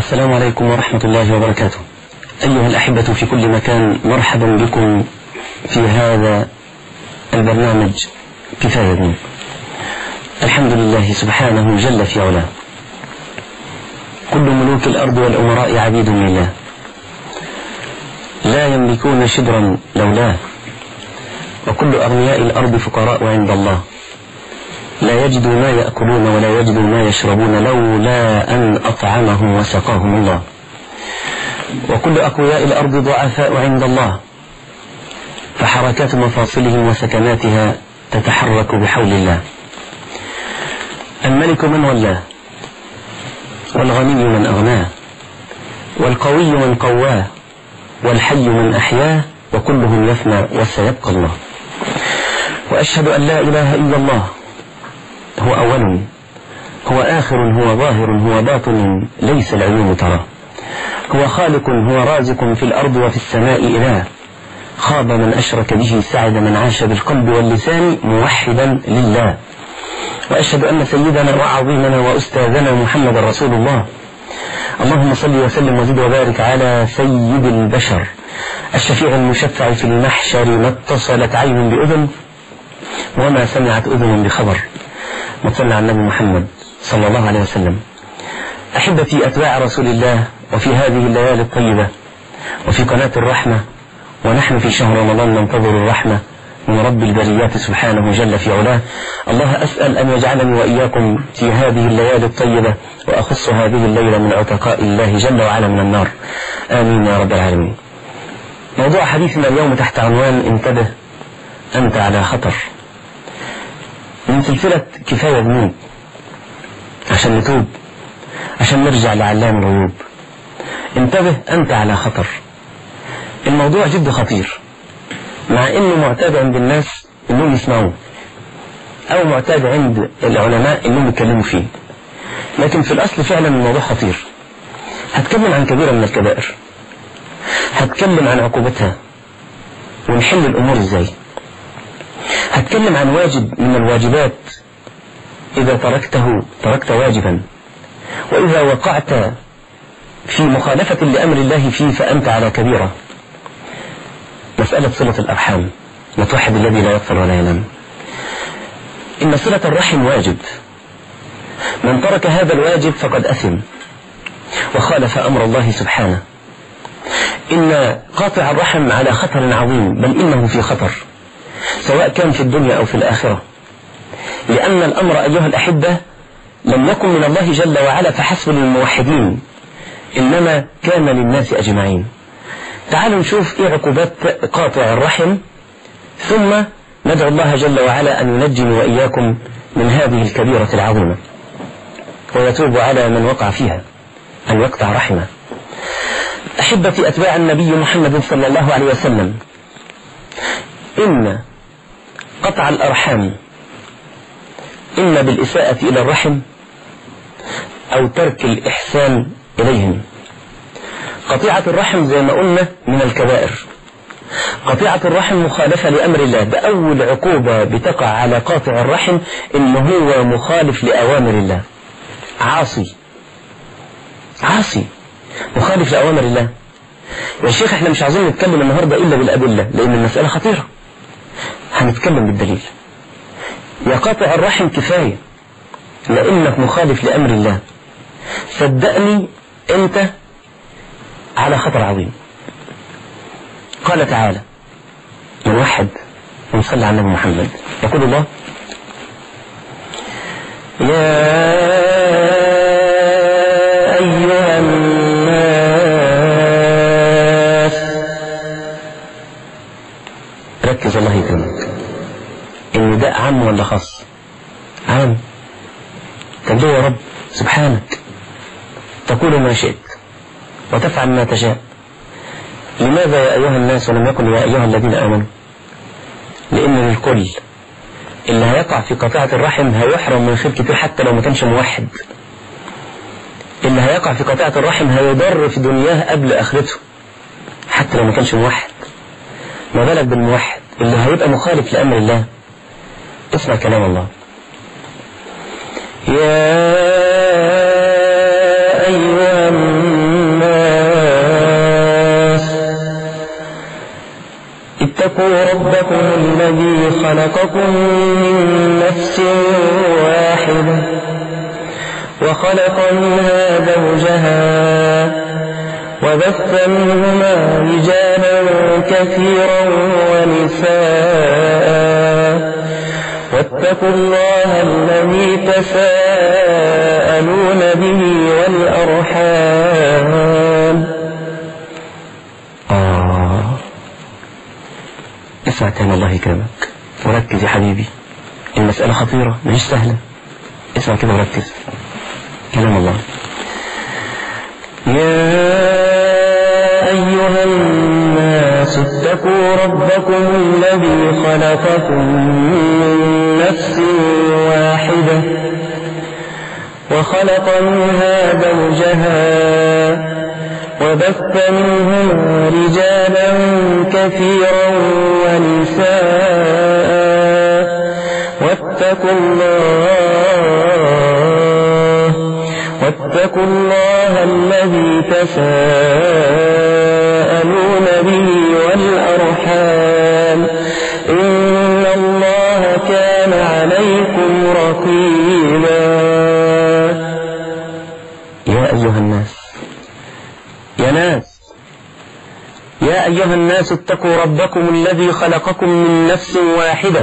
السلام عليكم ورحمة الله وبركاته أيها الأحبة في كل مكان مرحبا بكم في هذا البرنامج كفاية ذنوب الحمد لله سبحانه جل في علاه كل ملوك الأرض والأمراء عبيد لله لا يملكون شبرا لولاه وكل أغنياء الأرض فقراء عند الله لا يجدوا ما يأكلون ولا يجدوا ما يشربون لولا أن أطعمهم وسقاهم الله وكل أقوياء الأرض ضعفاء عند الله فحركات مفاصلهم وسكناتها تتحرك بحول الله الملك من ولاه والغني من أغناه والقوي من قواه والحي من أحياه وكلهم يفنى وسيبقى الله وأشهد أن لا إله إلا الله هو أول هو آخر هو ظاهر هو باطن ليس العيون تراه هو خالق هو رازق في الأرض وفي السماء إله خاب من أشرك به سعد من عاش بالقلب واللسان موحدا لله وأشهد أن سيدنا وعظيمنا وأستاذنا محمد رسول الله اللهم صل وسلم وزد وبارك على سيد البشر الشفيع المشفع في المحشر ما اتصلت عين بأذن وما سمعت أذن بخبر وصلى على النبي محمد صلى الله عليه وسلم أحبتي أتباع رسول الله وفي هذه الليالي الطيبة وفي قناة الرحمة ونحن في شهر رمضان ننتظر الرحمة من رب البريات سبحانه جل في علاه الله أسأل أن يجعلني وإياكم في هذه الليالي الطيبة وأخص هذه الليلة من عتقاء الله جل وعلا من النار آمين يا رب العالمين موضوع حديثنا اليوم تحت عنوان انتبه أنت على خطر من سلسلة كفاية ذنوب عشان نتوب عشان نرجع لعلام الغيوب انتبه أنت على خطر الموضوع جد خطير مع انه معتاد عند الناس انهم يسمعوه او معتاد عند العلماء انهم يتكلموا فيه لكن في الاصل فعلا الموضوع خطير هتكلم عن كبيرة من الكبائر هتكلم عن عقوبتها ونحل الامور ازاي هتكلم عن واجب من الواجبات اذا تركته تركت واجبا واذا وقعت في مخالفة لامر الله فيه فانت على كبيرة مسألة صلة الأرحام وتوحد الذي لا يغفر ولا ينام إن صلة الرحم واجب من ترك هذا الواجب فقد أثم وخالف أمر الله سبحانه إن قاطع الرحم على خطر عظيم بل إنه في خطر سواء كان في الدنيا أو في الآخرة لأن الأمر أيها الأحبة لم يكن من الله جل وعلا فحسب للموحدين إنما كان للناس أجمعين تعالوا نشوف ايه عقوبات قاطع الرحم ثم ندعو الله جل وعلا أن ينجني وإياكم من هذه الكبيرة العظيمة ويتوب على من وقع فيها أن يقطع رحمه أحبتي أتباع النبي محمد صلى الله عليه وسلم إن قطع الأرحام إما بالإساءة إلى الرحم أو ترك الإحسان إليهم قطيعة الرحم زي ما قلنا من الكبائر قطيعة الرحم مخالفة لأمر الله ده أول عقوبة بتقع على قاطع الرحم إن هو مخالف لأوامر الله عاصي عاصي مخالف لأوامر الله يا شيخ احنا مش عايزين نتكلم النهاردة إلا بالأدلة لأن المسألة خطيرة هنتكلم بالدليل يا قاطع الرحم كفاية لأنك مخالف لأمر الله صدقني أنت على خطر عظيم قال تعالى نوحد ونصلي على النبي محمد يقول الله يا أيها الناس ركز الله يكرمك النداء عام ولا خاص عام طب ليه يا رب سبحانك تقول ما شئت وتفعل ما تشاء لماذا يا أيها الناس ولم يكن يا أيها الذين آمنوا لأن الكل اللي هيقع في قطيعة الرحم هيحرم من خير كتير حتى لو ما كانش موحد اللي هيقع في قطيعة الرحم هيضر في دنياه قبل آخرته حتى لو ما كانش موحد ما بالك بالموحد اللي هيبقى مخالف لأمر الله اسمع كلام الله يا أيها خلقكم من نفس واحدة وخلق منها زوجها وبث منهما رجالا كثيرا ونساء واتقوا الله الذي تساءلون به والأرحام آه اسمع كلام الله يكرمك وركز يا حبيبي المسألة خطيرة مش سهلة اسمع كده وركز كلام الله يا أيها الناس اتقوا ربكم الذي خلقكم من نفس واحدة وخلق منها زوجها وبث منهما رجالا كثيرا ونساء واتقوا الله واتقوا الله الذي تساءلون به والأرحام إن الله كان عليكم رقيبا يا أيها الناس يا ناس يا أيها الناس اتقوا ربكم الذي خلقكم من نفس واحدة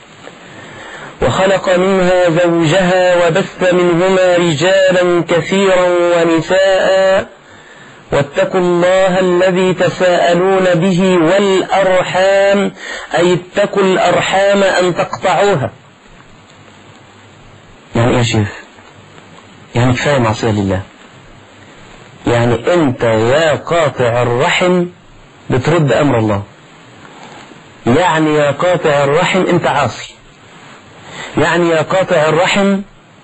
وخلق منها زوجها وبث منهما رجالا كثيرا ونساء واتقوا الله الذي تساءلون به والأرحام أي اتقوا الأرحام أن تقطعوها يعني إيه يا شيخ يعني كفاية معصية لله يعني أنت يا قاطع الرحم بترد أمر الله يعني يا قاطع الرحم أنت عاصي يعني يا قاطع الرحم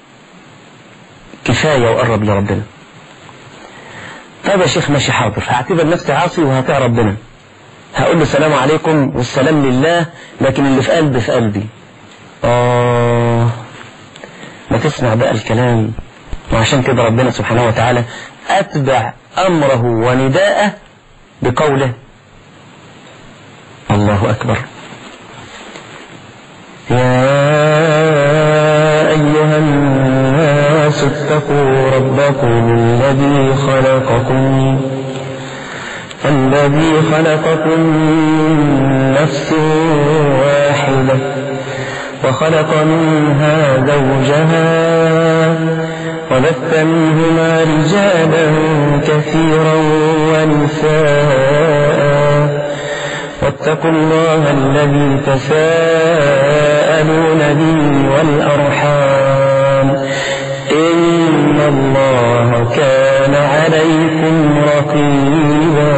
كفاية وقرب لربنا طيب يا شيخ ماشي حاضر هعتبر نفسي عاصي وهطيع ربنا هقول له السلام عليكم والسلام لله لكن اللي في قلبي في قلبي آه ما تسمع بقى الكلام وعشان كده ربنا سبحانه وتعالى أتبع أمره ونداءه بقوله الله أكبر يا أيها الناس اتقوا ربكم الذي خلقكم الذي خلقكم من نفس واحدة وخلق منها زوجها وبث منهما رجالا كثيرا ونساء واتقوا الله الذي تساءلون به والأرحام إن الله كان عليكم رقيبا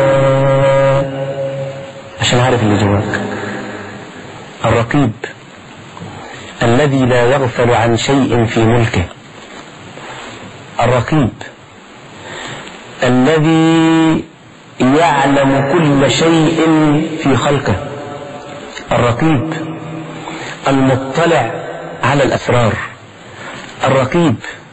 عشان عارف اللي جواك الرقيب الذي لا يغفل عن شيء في ملكه الرقيب الذي يعلم كل شيء في خلقه الرقيب المطلع على الأسرار الرقيب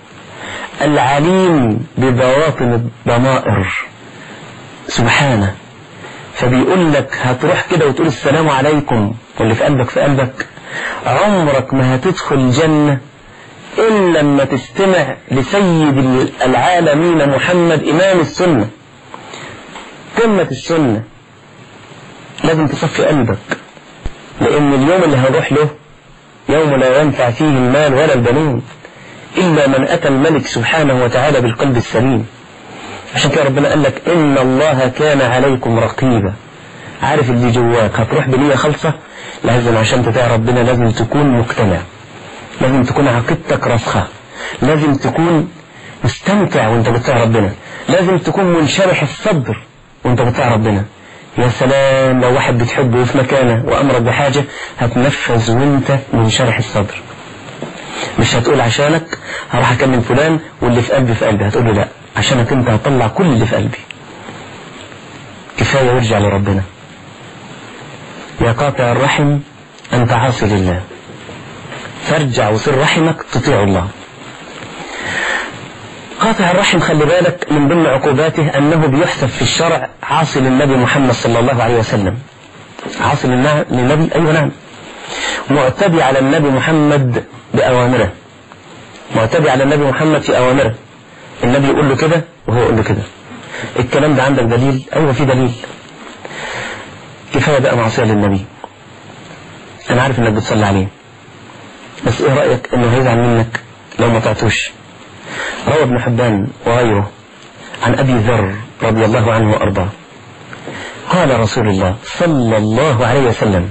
العليم ببواطن الضمائر سبحانه فبيقول لك هتروح كده وتقول السلام عليكم واللي في قلبك في قلبك عمرك ما هتدخل الجنة إلا لما تستمع لسيد العالمين محمد إمام السنة قمة السنة لازم تصفي قلبك لأن اليوم اللي هنروح له يوم لا ينفع فيه المال ولا البنون إلا من أتى الملك سبحانه وتعالى بالقلب السليم عشان كده ربنا قال لك إن الله كان عليكم رقيبا عارف اللي جواك هتروح بنية خالصة لازم عشان تطيع ربنا لازم تكون مقتنع لازم تكون عقيدتك راسخة لازم تكون مستمتع وانت بتطيع ربنا لازم تكون منشرح الصدر وانت بتطيع ربنا يا سلام لو واحد بتحبه في مكانه وأمرك بحاجة هتنفذ وانت منشرح الصدر مش هتقول عشانك هروح أكلم فلان واللي في قلبي في قلبي هتقول له لا عشانك انت هطلع كل اللي في قلبي كفاية وارجع لربنا يا قاطع الرحم أنت عاصي لله فارجع وصل رحمك تطيع الله قاطع الرحم خلي بالك من ضمن عقوباته أنه بيحسب في الشرع عاصي للنبي محمد صلى الله عليه وسلم عاصي للنبي أيوة نعم معتدي على النبي محمد بأوامره معتدي على النبي محمد في أوامره النبي يقول له كده وهو يقول له كده الكلام ده عندك دليل أيوة في دليل كفاية بقى معصية للنبي أنا عارف إنك بتصلي عليه بس إيه رأيك إنه هيزعل منك لو ما تعطوش روى ابن حبان وغيره عن أبي ذر رضي الله عنه وأرضاه قال رسول الله صلى الله عليه وسلم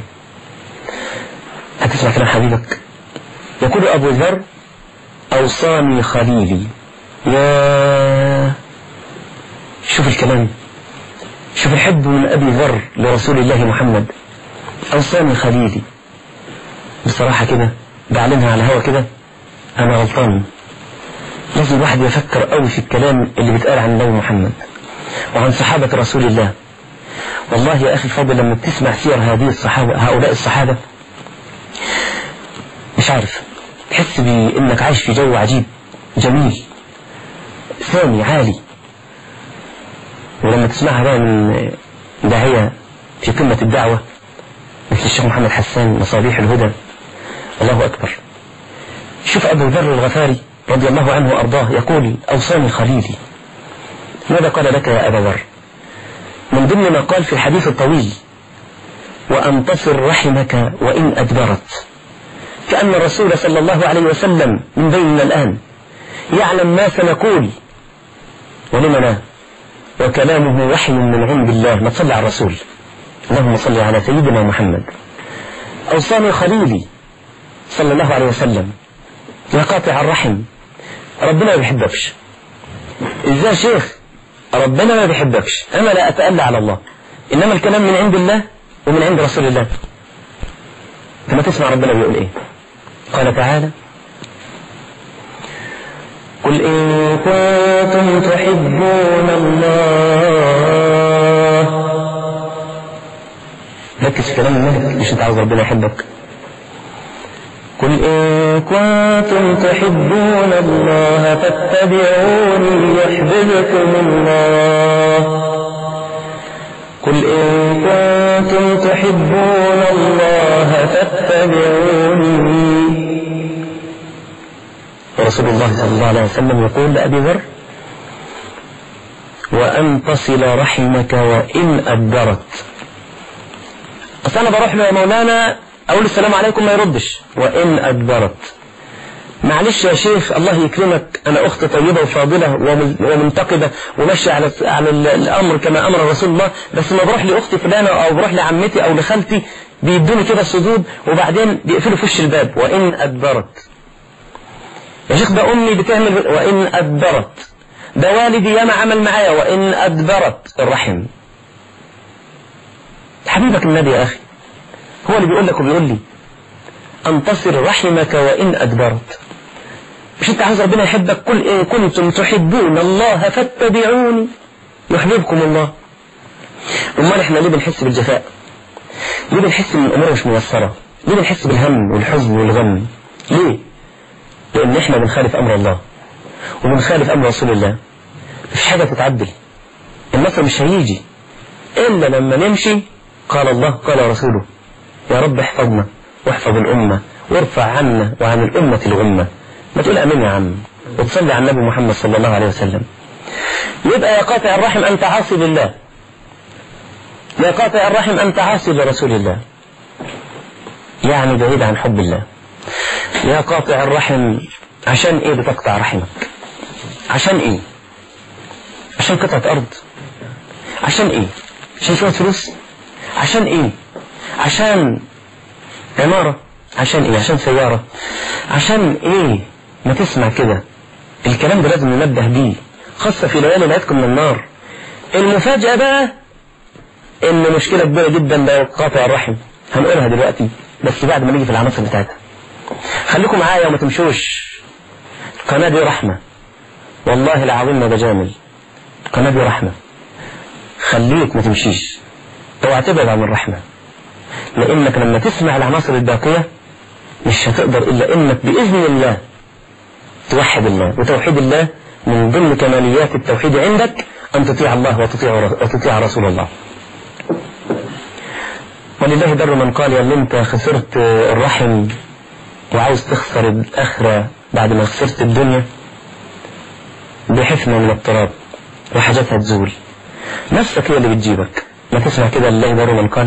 هتسمع كلام حبيبك يقول أبو ذر أوصاني خليلي يا شوف الكلام شوف الحب من أبي ذر لرسول الله محمد أوصاني خليلي بصراحة كده بعلنها على هوا كده أنا غلطان لازم الواحد يفكر قوي في الكلام اللي بيتقال عن النبي محمد وعن صحابة رسول الله والله يا أخي الفاضل لما بتسمع سير هذه الصحابة هؤلاء الصحابة مش عارف تحس بأنك عايش في جو عجيب جميل ثاني عالي ولما تسمعها بقى من داعية في قمة الدعوة مثل الشيخ محمد حسان مصابيح الهدى الله أكبر شوف أبو ذر الغفاري رضي الله عنه وأرضاه يقول أوصاني خليلي ماذا قال لك يا أبا ذر من ضمن ما قال في الحديث الطويل وأن تصل رحمك وإن أدبرت كأن الرسول صلى الله عليه وسلم من بيننا الآن يعلم ما سنقول ولم لا وكلامه وحي من عند الله ما تصلي على الرسول اللهم صل على سيدنا محمد أوصاني خليلي صلى الله عليه وسلم يا قاطع الرحم ربنا ما بيحبكش ازاي شيخ ربنا ما بيحبكش انا لا اتألى على الله انما الكلام من عند الله ومن عند رسول الله لما تسمع ربنا بيقول ايه قال تعالى قل إن كنتم تحبون الله ركز في كلام الملك مش انت عاوز ربنا يحبك قل إن كنتم تحبون الله فاتبعوني يحببكم الله قل إن كنتم تحبون الله فاتبعوني ورسول الله صلى الله عليه وسلم يقول لأبي ذر وأن تصل رحمك وإن أدبرت بس أنا بروح له يا مولانا أقول السلام عليكم ما يردش وإن أدبرت معلش يا شيخ الله يكرمك أنا أخت طيبة وفاضلة ومنتقبة وماشية على على الأمر كما أمر رسول الله بس ما بروح لأختي فلانة أو بروح لعمتي أو لخالتي بيدوني كده السجود وبعدين بيقفلوا في وش الباب وإن أدبرت يا شيخ ده أمي بتعمل وإن أدبرت ده والدي ياما عمل معايا وإن أدبرت الرحم حبيبك النبي يا أخي هو اللي بيقول لك وبيقول لي أنتصر رحمك وإن أدبرت مش أنت عايز ربنا يحبك قل إن كنتم تحبون الله فاتبعوني يحببكم الله أمال إحنا ليه بنحس بالجفاء ليه بنحس إن الأمور مش ميسرة ليه بنحس بالهم والحزن والغم ليه لأن إحنا بنخالف أمر الله وبنخالف أمر رسول الله مش حاجة تتعدل النصر مش هيجي إلا لما نمشي قال الله قال رسوله يا رب احفظنا واحفظ الأمة وارفع عنا وعن الأمة الغمة ما تقول أمين يا عم وتصلي على النبي محمد صلى الله عليه وسلم يبقى يا قاطع الرحم أنت عاصي لله يا قاطع الرحم أنت عاصي لرسول الله يعني بعيد عن حب الله يا قاطع الرحم عشان ايه بتقطع رحمك عشان ايه عشان قطعة ارض عشان ايه عشان شوية فلوس عشان ايه عشان عمارة عشان ايه عشان سيارة عشان ايه ما تسمع كده الكلام ده لازم ننبه بيه خاصة في ليالي ليلتكم من النار المفاجأة بقى ان مشكلة كبيرة جدا ده قاطع الرحم هنقولها دلوقتي بس بعد ما نيجي في العناصر بتاعتها خليكم معايا وما تمشوش القناة دي رحمة والله العظيم ما بجامل القناة دي رحمة خليك ما تمشيش اوعى تبعد عن الرحمة لانك لما تسمع العناصر الباقية مش هتقدر الا انك باذن الله توحد الله وتوحيد الله من ضمن كماليات التوحيد عندك ان تطيع الله وتطيع وتطيع رسول الله ولله در من قال يا اللي انت خسرت الرحم وعاوز تخسر الآخرة بعد ما خسرت الدنيا بحفنة من التراب وحاجات هتزول نفسك هي اللي بتجيبك ما تسمع كده لله در من قال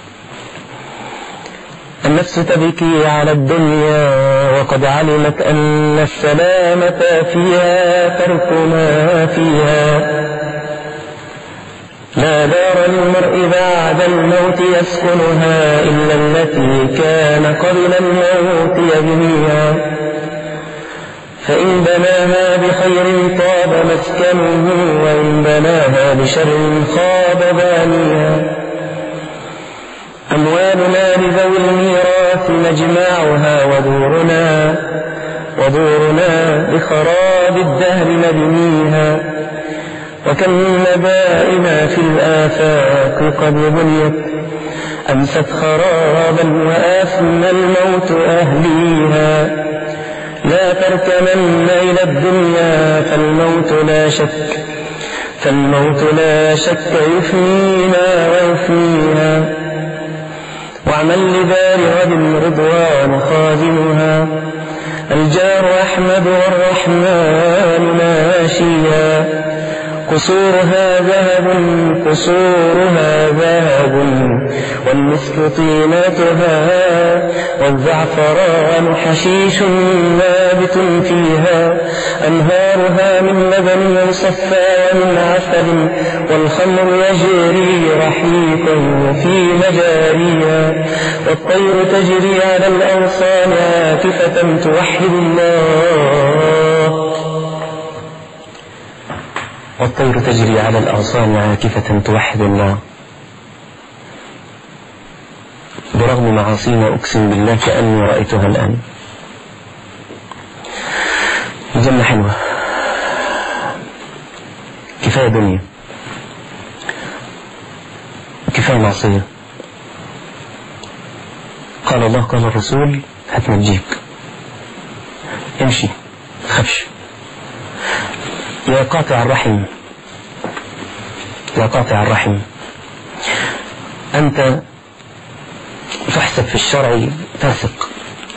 النفس تبكي على الدنيا وقد علمت أن السلامة فيها ترك ما فيها لا دار للمرء بعد الموت يسكنها إلا التي كان قبل الموت يبنيها فإن بناها بخير طاب مسكنه وإن بناها بشر خاب بانيها أموالنا لذوي الميراث نجمعها ودورنا ودورنا بخراب الدهر نبنيها وكم من نبائنا في الآفاق قد بنيت أمست خرابا وآثم الموت أهليها لا تركنن إلى الدنيا فالموت لا شك فالموت لا شك يفنينا ويفنيها واعمل لدار غد رضوان خازنها الجار أحمد والرحمن ماشيا قصورها ذهب قصورها ذهب والمسك طينتها والزعفران حشيش نابت فيها أنهارها من لبن مصفى ومن عسل والخمر يجري رحيقا في مجاريها والطير تجري على الأغصان عاكفة توحد الله والطير تجري على الأغصان عاكفة توحد الله برغم معاصينا أقسم بالله كأني رأيتها الآن الجنة حلوة كفاية دنيا كفاية معصية قال الله قال الرسول هتنجيك امشي تخافش يا قاطع الرحم يا قاطع الرحم أنت تحسب في الشرع فاسق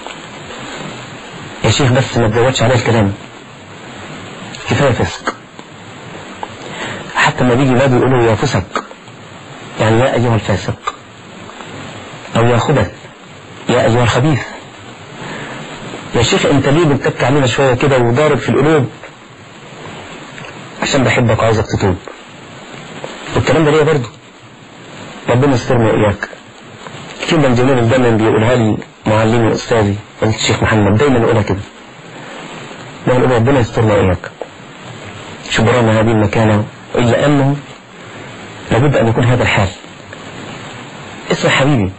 يا شيخ بس ما تزودش عليه الكلام كفاية فسق حتى ما بيجي باب يقولوا يا فسق يعني يا أيها الفاسق أو يا خبث يا أيها الخبيث يا شيخ أنت ليه بتتك علينا شوية كده وضارب في القلوب عشان بحبك وعايزك تتوب والكلام ده ليه برضه ربنا يسترنا وإياك كلمة الجميلة اللي دايما بيقولها لي معلمي وأستاذي فضيلة الشيخ محمد دايما يقولها كده دايما يقول ربنا يسترنا وإياك شبرانا هذه المكانة إلا أنه لابد أن يكون هذا الحال اسمع حبيبي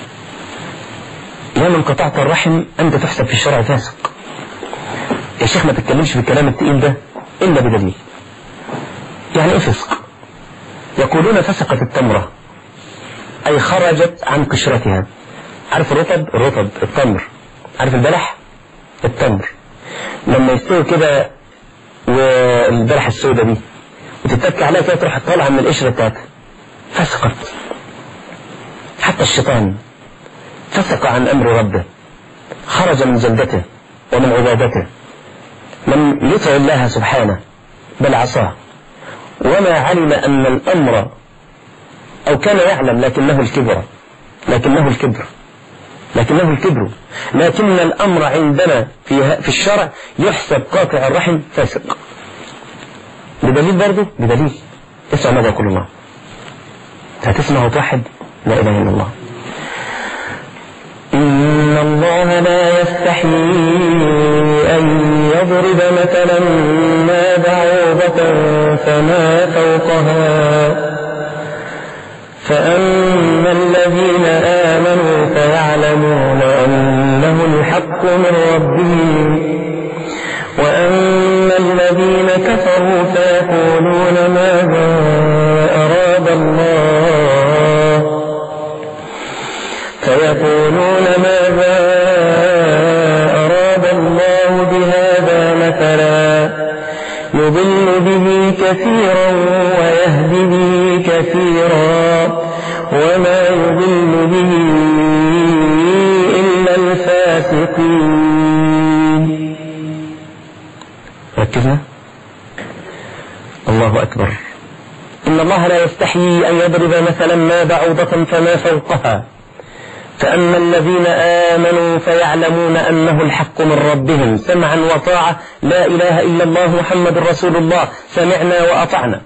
يا من قطعت الرحم أنت تحسب في الشرع فاسق يا شيخ ما تتكلمش بالكلام التقيل ده إلا بدليل يعني إيه فسق يقولون فسقت التمرة أي خرجت عن قشرتها عارف الرطب الرطب التمر عارف البلح التمر لما يستوي كده والبلح السوداء دي وتتك عليها كده تروح تطلع من القشرة بتاعتها فسقت حتى الشيطان فسق عن أمر ربه خرج من جلدته ومن عبادته لم يطع الله سبحانه بل عصاه وما علم أن الأمر أو كان يعلم لكنه الكبر لكنه الكبر لكنه الكبر لكن الأمر عندنا في في الشرع يحسب قاطع الرحم فاسق بدليل برضه بدليل اسمع ماذا يقول الله هتسمع وتوحد لا إله إلا الله إن الله لا يستحي أن يضرب مثلا ما بعوضة فما فوقها فأما الذين آمنوا فيعلمون أنه الحق من ربهم وأما الذين كفروا فيقولون ماذا أراد الله فيقولون ماذا أراد الله بهذا مثلا يضل به كثيرا ويهدي به كثيرا وما يضل به الفاسقين ركزنا الله أكبر إن الله لا يستحيي أن يضرب مثلا ما بعوضة فما فوقها فأما الذين آمنوا فيعلمون أنه الحق من ربهم سمعا وطاعة لا إله إلا الله محمد رسول الله سمعنا وأطعنا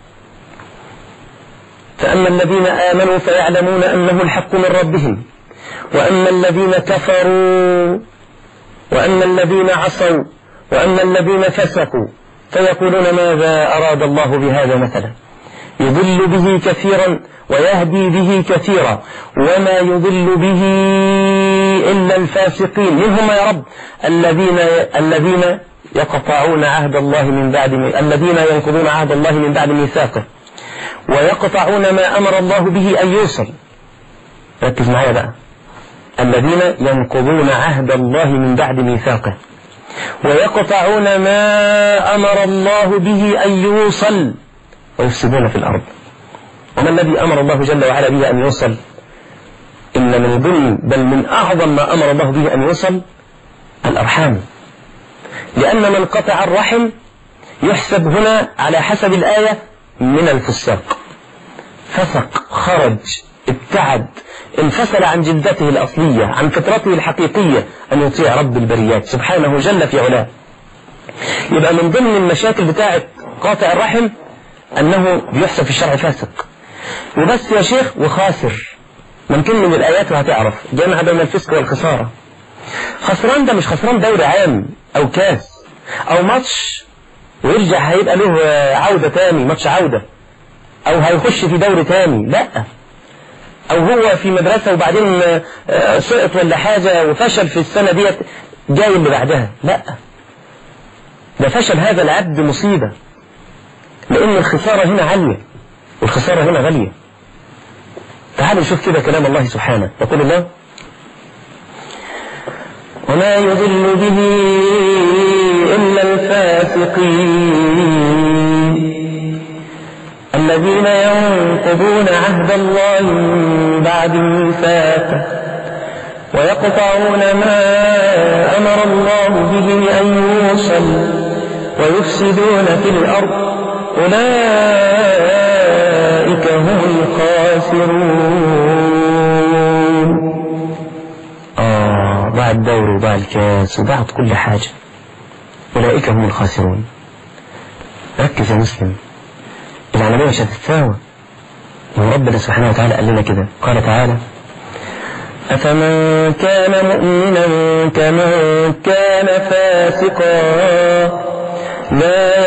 فأما الذين آمنوا فيعلمون أنه الحق من ربهم وأما الذين كفروا وأما الذين عصوا وأما الذين فسقوا فيقولون ماذا أراد الله بهذا مثلا يضل به كثيرا ويهدي به كثيرا وما يضل به إلا الفاسقين من هم يا رب الذين الذين يقطعون عهد الله من بعد الذين ينقضون عهد الله من بعد ميثاقه ويقطعون ما أمر الله به أن يوصل ركز معايا بقى الذين ينقضون عهد الله من بعد ميثاقه ويقطعون ما أمر الله به أن يوصل ويفسدون في الأرض وما الذي أمر الله جل وعلا به أن يوصل إن من ضمن بل من أعظم ما أمر الله به أن يوصل الأرحام لأن من قطع الرحم يحسب هنا على حسب الآية من الفساق فسق خرج ابتعد انفصل عن جلدته الأصلية عن فطرته الحقيقية أن يطيع رب البريات سبحانه جل في علاه يبقى من ضمن المشاكل بتاعة قاطع الرحم أنه بيحسب في الشرع فاسق وبس يا شيخ وخاسر ممكن من الآيات وهتعرف جمع بين الفسق والخسارة خسران ده مش خسران دوري عام أو كاس أو ماتش ويرجع هيبقى له عودة تاني ماتش عودة أو هيخش في دوري تاني لا أو هو في مدرسة وبعدين سقط ولا حاجة وفشل في السنة ديت جاي اللي بعدها لا ده فشل هذا العبد مصيبة لأن الخسارة هنا عالية والخسارة هنا غالية تعالوا نشوف كده كلام الله سبحانه يقول الله وما يضل به إلا الفاسقين الذين ينقضون عهد الله من بعد ميثاقه ويقطعون ما أمر الله به أن يوصل ويفسدون في الأرض أولئك هم الخاسرون آه ضاع الدور وضاع الكاس وضاعت كل حاجة أولئك هم الخاسرون ركز يا مسلم العملية مش هتتساوى وربنا سبحانه وتعالى قال لنا كده قال تعالى أفمن كان مؤمنا كمن كان فاسقا لا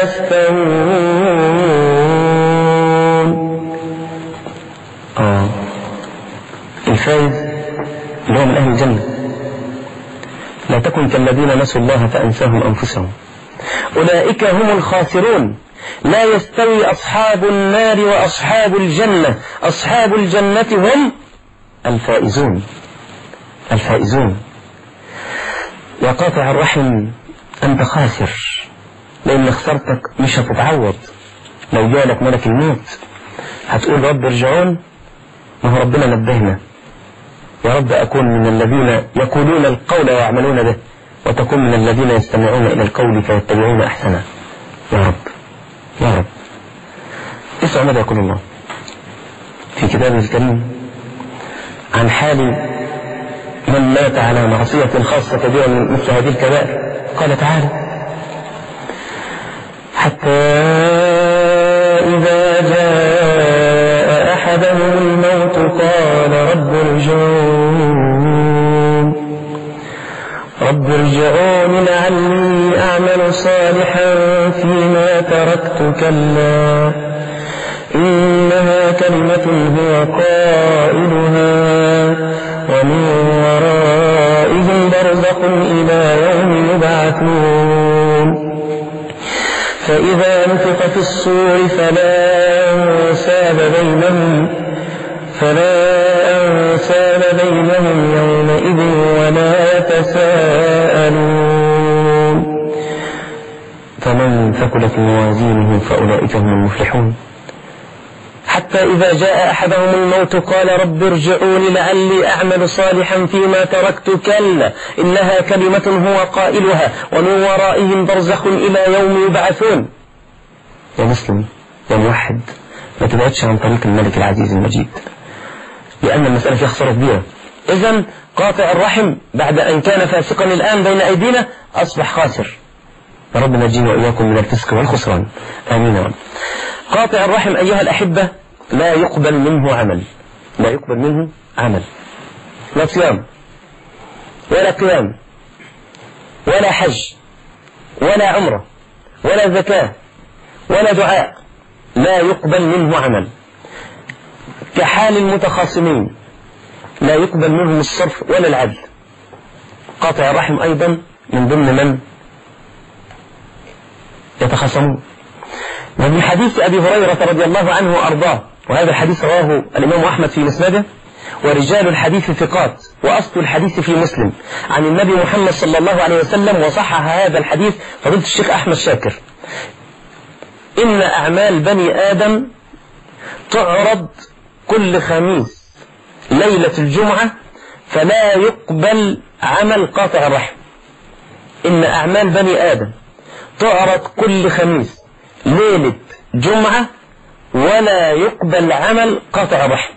يستوون آه الفائز اللي هو من أهل الجنة لا تكن كالذين نسوا الله فأنساهم أنفسهم أولئك هم الخاسرون لا يستوي أصحاب النار وأصحاب الجنة أصحاب الجنة هم الفائزون الفائزون يا قاطع الرحم أنت خاسر لأن خسارتك مش هتتعوض لو جالك ملك الموت هتقول رب ارجعون ما هو ربنا نبهنا يا رب أكون من الذين يقولون القول ويعملون به وتكون من الذين يستمعون إلى القول فيتبعون أحسنه يا رب يا رب اسمع ماذا يقول الله في كتابه الكريم عن حال من مات على معصية خاصة كبيرة من مثل هذه الكبائر قال تعالى حتى إذا جاء أحدهم الموت قال رب ارجعون رب ارجعون لعلي أعمل صالحا فيما تركت كلا إنها كلمة هو قائلها ومن ورائهم برزق إلى يوم يبعثون فإذا نفخ في الصور فلا أنساب بينهم فلا أنساب بينهم يومئذ ولا يتساءلون فمن ثقلت موازينه فأولئك هم المفلحون حتى حتى إذا جاء أحدهم الموت قال رب ارجعون لعلي أعمل صالحا فيما تركت كلا إنها كلمة هو قائلها ومن ورائهم برزخ إلى يوم يبعثون يا مسلم يا موحد ما تبعدش عن طريق الملك العزيز المجيد لأن المسألة فيها خسارة كبيرة إذا قاطع الرحم بعد أن كان فاسقا الآن بين أيدينا أصبح خاسر يا رب نجينا وإياكم من الفسق والخسران آمين يا رب قاطع الرحم أيها الأحبة لا يقبل منه عمل لا يقبل منه عمل لا صيام ولا قيام ولا حج ولا عمرة ولا زكاة ولا دعاء لا يقبل منه عمل كحال المتخاصمين لا يقبل منهم الصرف ولا العدل قاطع الرحم أيضا من ضمن من يتخاصمون ومن حديث أبي هريرة رضي الله عنه وأرضاه وهذا الحديث رواه الإمام أحمد في مسنده ورجال الحديث ثقات وأصل الحديث في مسلم عن النبي محمد صلى الله عليه وسلم وصحح هذا الحديث فضيلة الشيخ أحمد شاكر إن أعمال بني آدم تعرض كل خميس ليلة الجمعة فلا يقبل عمل قاطع الرحم إن أعمال بني آدم تعرض كل خميس ليلة جمعة ولا يقبل عمل قاطع الرحم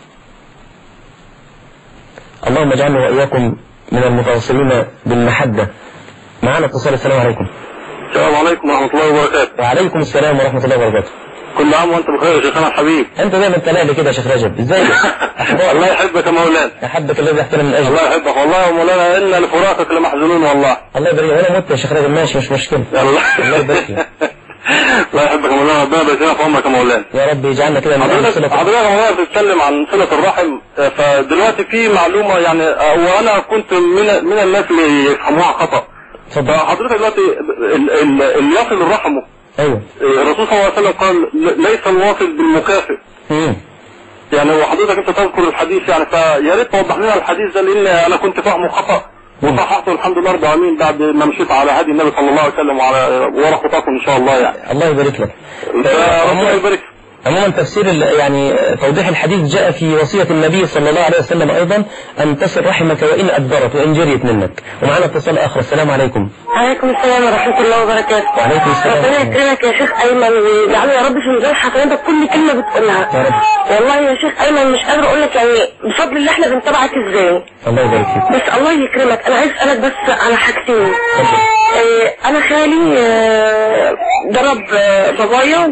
اللهم اجعلنا وإياكم من المتواصلين بالمحبة معنا اتصال السلام عليكم السلام عليكم ورحمة الله وبركاته وعليكم السلام ورحمة الله وبركاته كل عام وانت بخير يا شيخنا الحبيب انت دايما تلاقي كده يا شيخ رجب ازاي الله يحبك يا مولانا احبك الذي يحترم من اجله الله يحبك والله يا مولانا إن لفراقك لمحزونون والله الله يبارك وانا مت يا شيخ رجب ماشي مش مشكلة الله الله يبارك لك. الله يحبك يا مولانا ربنا يبارك لنا في عمرك يا مولانا يا رب يجعلنا كده من أهل حضرتك صلة حضرتك يا مولانا بتتكلم عن صلة الرحم فدلوقتي في معلومة يعني وانا كنت من من الناس اللي يفهموها خطأ اتفضل فحضرتك دلوقتي ال- ال- اللي يصل رحمه ايوه الرسول صلى الله عليه وسلم قال ليس الواصل بالمكافئ مم. يعني وحضرتك انت تذكر الحديث يعني فيا ريت توضح لنا الحديث ده لان انا كنت فاهمه خطا وصححته الحمد لله رب العالمين بعد ما مشيت على هدي النبي صلى الله عليه وسلم وعلى ورا خطاكم ان شاء الله يعني الله يبارك لك فربنا يبارك عموما تفسير ال- يعني توضيح الحديث جاء في وصية النبي صلى الله عليه وسلم أيضا أن تصل رحمك وإن أدبرت وإن جريت منك ومعنا اتصال آخر السلام عليكم عليكم السلام ورحمة الله وبركاته وعليكم السلام ربنا ورحمة الله. يكرمك يا شيخ أيمن ويجعله يا رب في ميزان حسناتك كل كلمة بتقولها يا رب والله يا شيخ أيمن مش قادر أقول لك يعني بفضل الله احنا بنتابعك إزاي الله يبارك فيك بس الله يكرمك أنا عايز أسألك بس على حاجتين اتفضل. آه، أنا خالي آه، ضرب آه، بابايا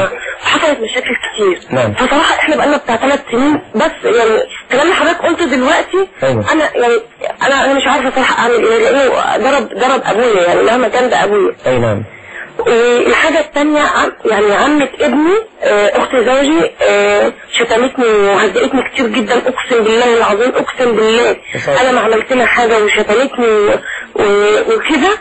وحصلت مشاكل كتير نعم. فصراحة احنا بقالنا بتاع ثلاث سنين بس يعني الكلام اللي حضرتك قلته دلوقتي أيوة. انا يعني انا انا مش عارفه صراحه اعمل ايه لانه ضرب ضرب ابويا يعني مهما كان ده ابويا أي نعم والحاجة التانية عم يعني عمة ابني آه، اخت زوجي آه، شتمتني وهزقتني كتير جدا اقسم بالله العظيم اقسم بالله بصراحة. انا ما عملت لها حاجة وشتمتني و- و- وكده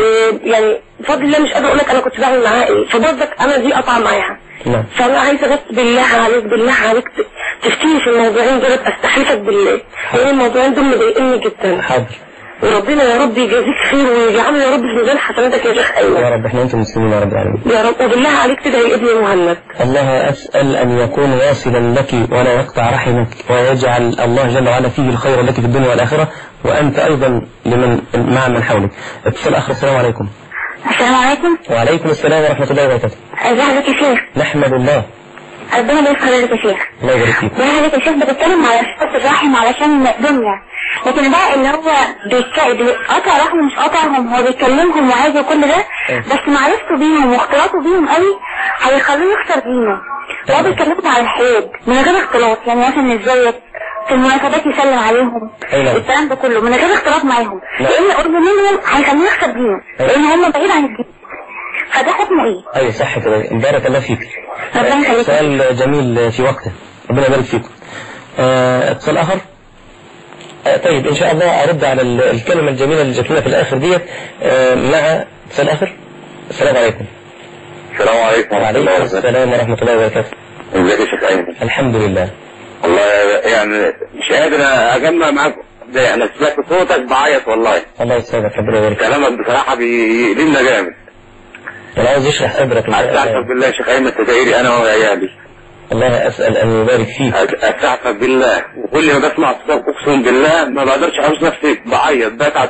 ويعني بفضل الله مش قادرة اقول لك انا كنت بعمل معاها ايه فبرضك انا دي قطع معاها نعم فانا عايزه بس بالله عليك بالله عليك ت- تفتيني في الموضوعين دول استحلفك بالله لان الموضوعين دول مضايقني جدا حاضر وربنا يا رب يجازيك خير ويجعله يا رب في ميزان حسناتك يا شيخ ايمن يا رب احنا أنتم مسلمين يا رب العالمين يا رب وبالله عليك تدعي ابني مهند الله أسأل أن يكون واصلا لك ولا يقطع رحمك ويجعل الله جل وعلا فيه الخير لك في الدنيا والآخرة وأنت أيضا لمن مع من حولك اتصال آخر السلام عليكم السلام عليكم وعليكم السلام ورحمة الله وبركاته ازيك يا شيخ نحمد الله ربنا يبارك حضرتك يا شيخ الله يبارك فيك ده يا شيخ بتتكلم على صفة الرحم علشان دنيا لكن بقى ان هو بيتك- بيقطع رحمه مش قطعهم هو بيكلمهم وعايز كل ده بس معرفته بيهم واختلاطه بيهم قوي هيخليه يخسر دينه هو بيكلمهم على الحياد من غير اختلاط يعني مثلا ازيك في المناسبات يسلم عليهم أي نعم. الكلام ده كله من غير اختلاط معاهم نعم. لان قرب منهم هيخليه يخسر دينه أي. لان هم بعيد عن الدين فده حكمه ايه؟ أيوة صح كده بارك الله فيك ربنا يخليك. سؤال جميل في وقته ربنا يبارك فيكم آه، اتصال آخر آه، طيب إن شاء الله أرد على ال- الكلمة الجميلة اللي جات لنا في الآخر ديت آه، مع اتصال آخر السلام عليكم السلام عليكم ورحمة الله وعليكم وبركاته السلام ورحمة الله وبركاته ازيك يا شيخ ايمن الحمد لله والله يعني مش قادر اجمع معاك ده انا سمعت صوتك بعيط والله الله يسعدك ربنا يبارك فيك كلامك بصراحة بيقلمنا جامد أنا عاوز يشرح قدرك استعفى بالله يا شيخ ايمن تدعيلي انا وعيالي الله أسأل أن يبارك فيك استعفى بالله وكل ما بسمع صوتك اقسم بالله ما بقدرش احوش نفسي بعيط بتعب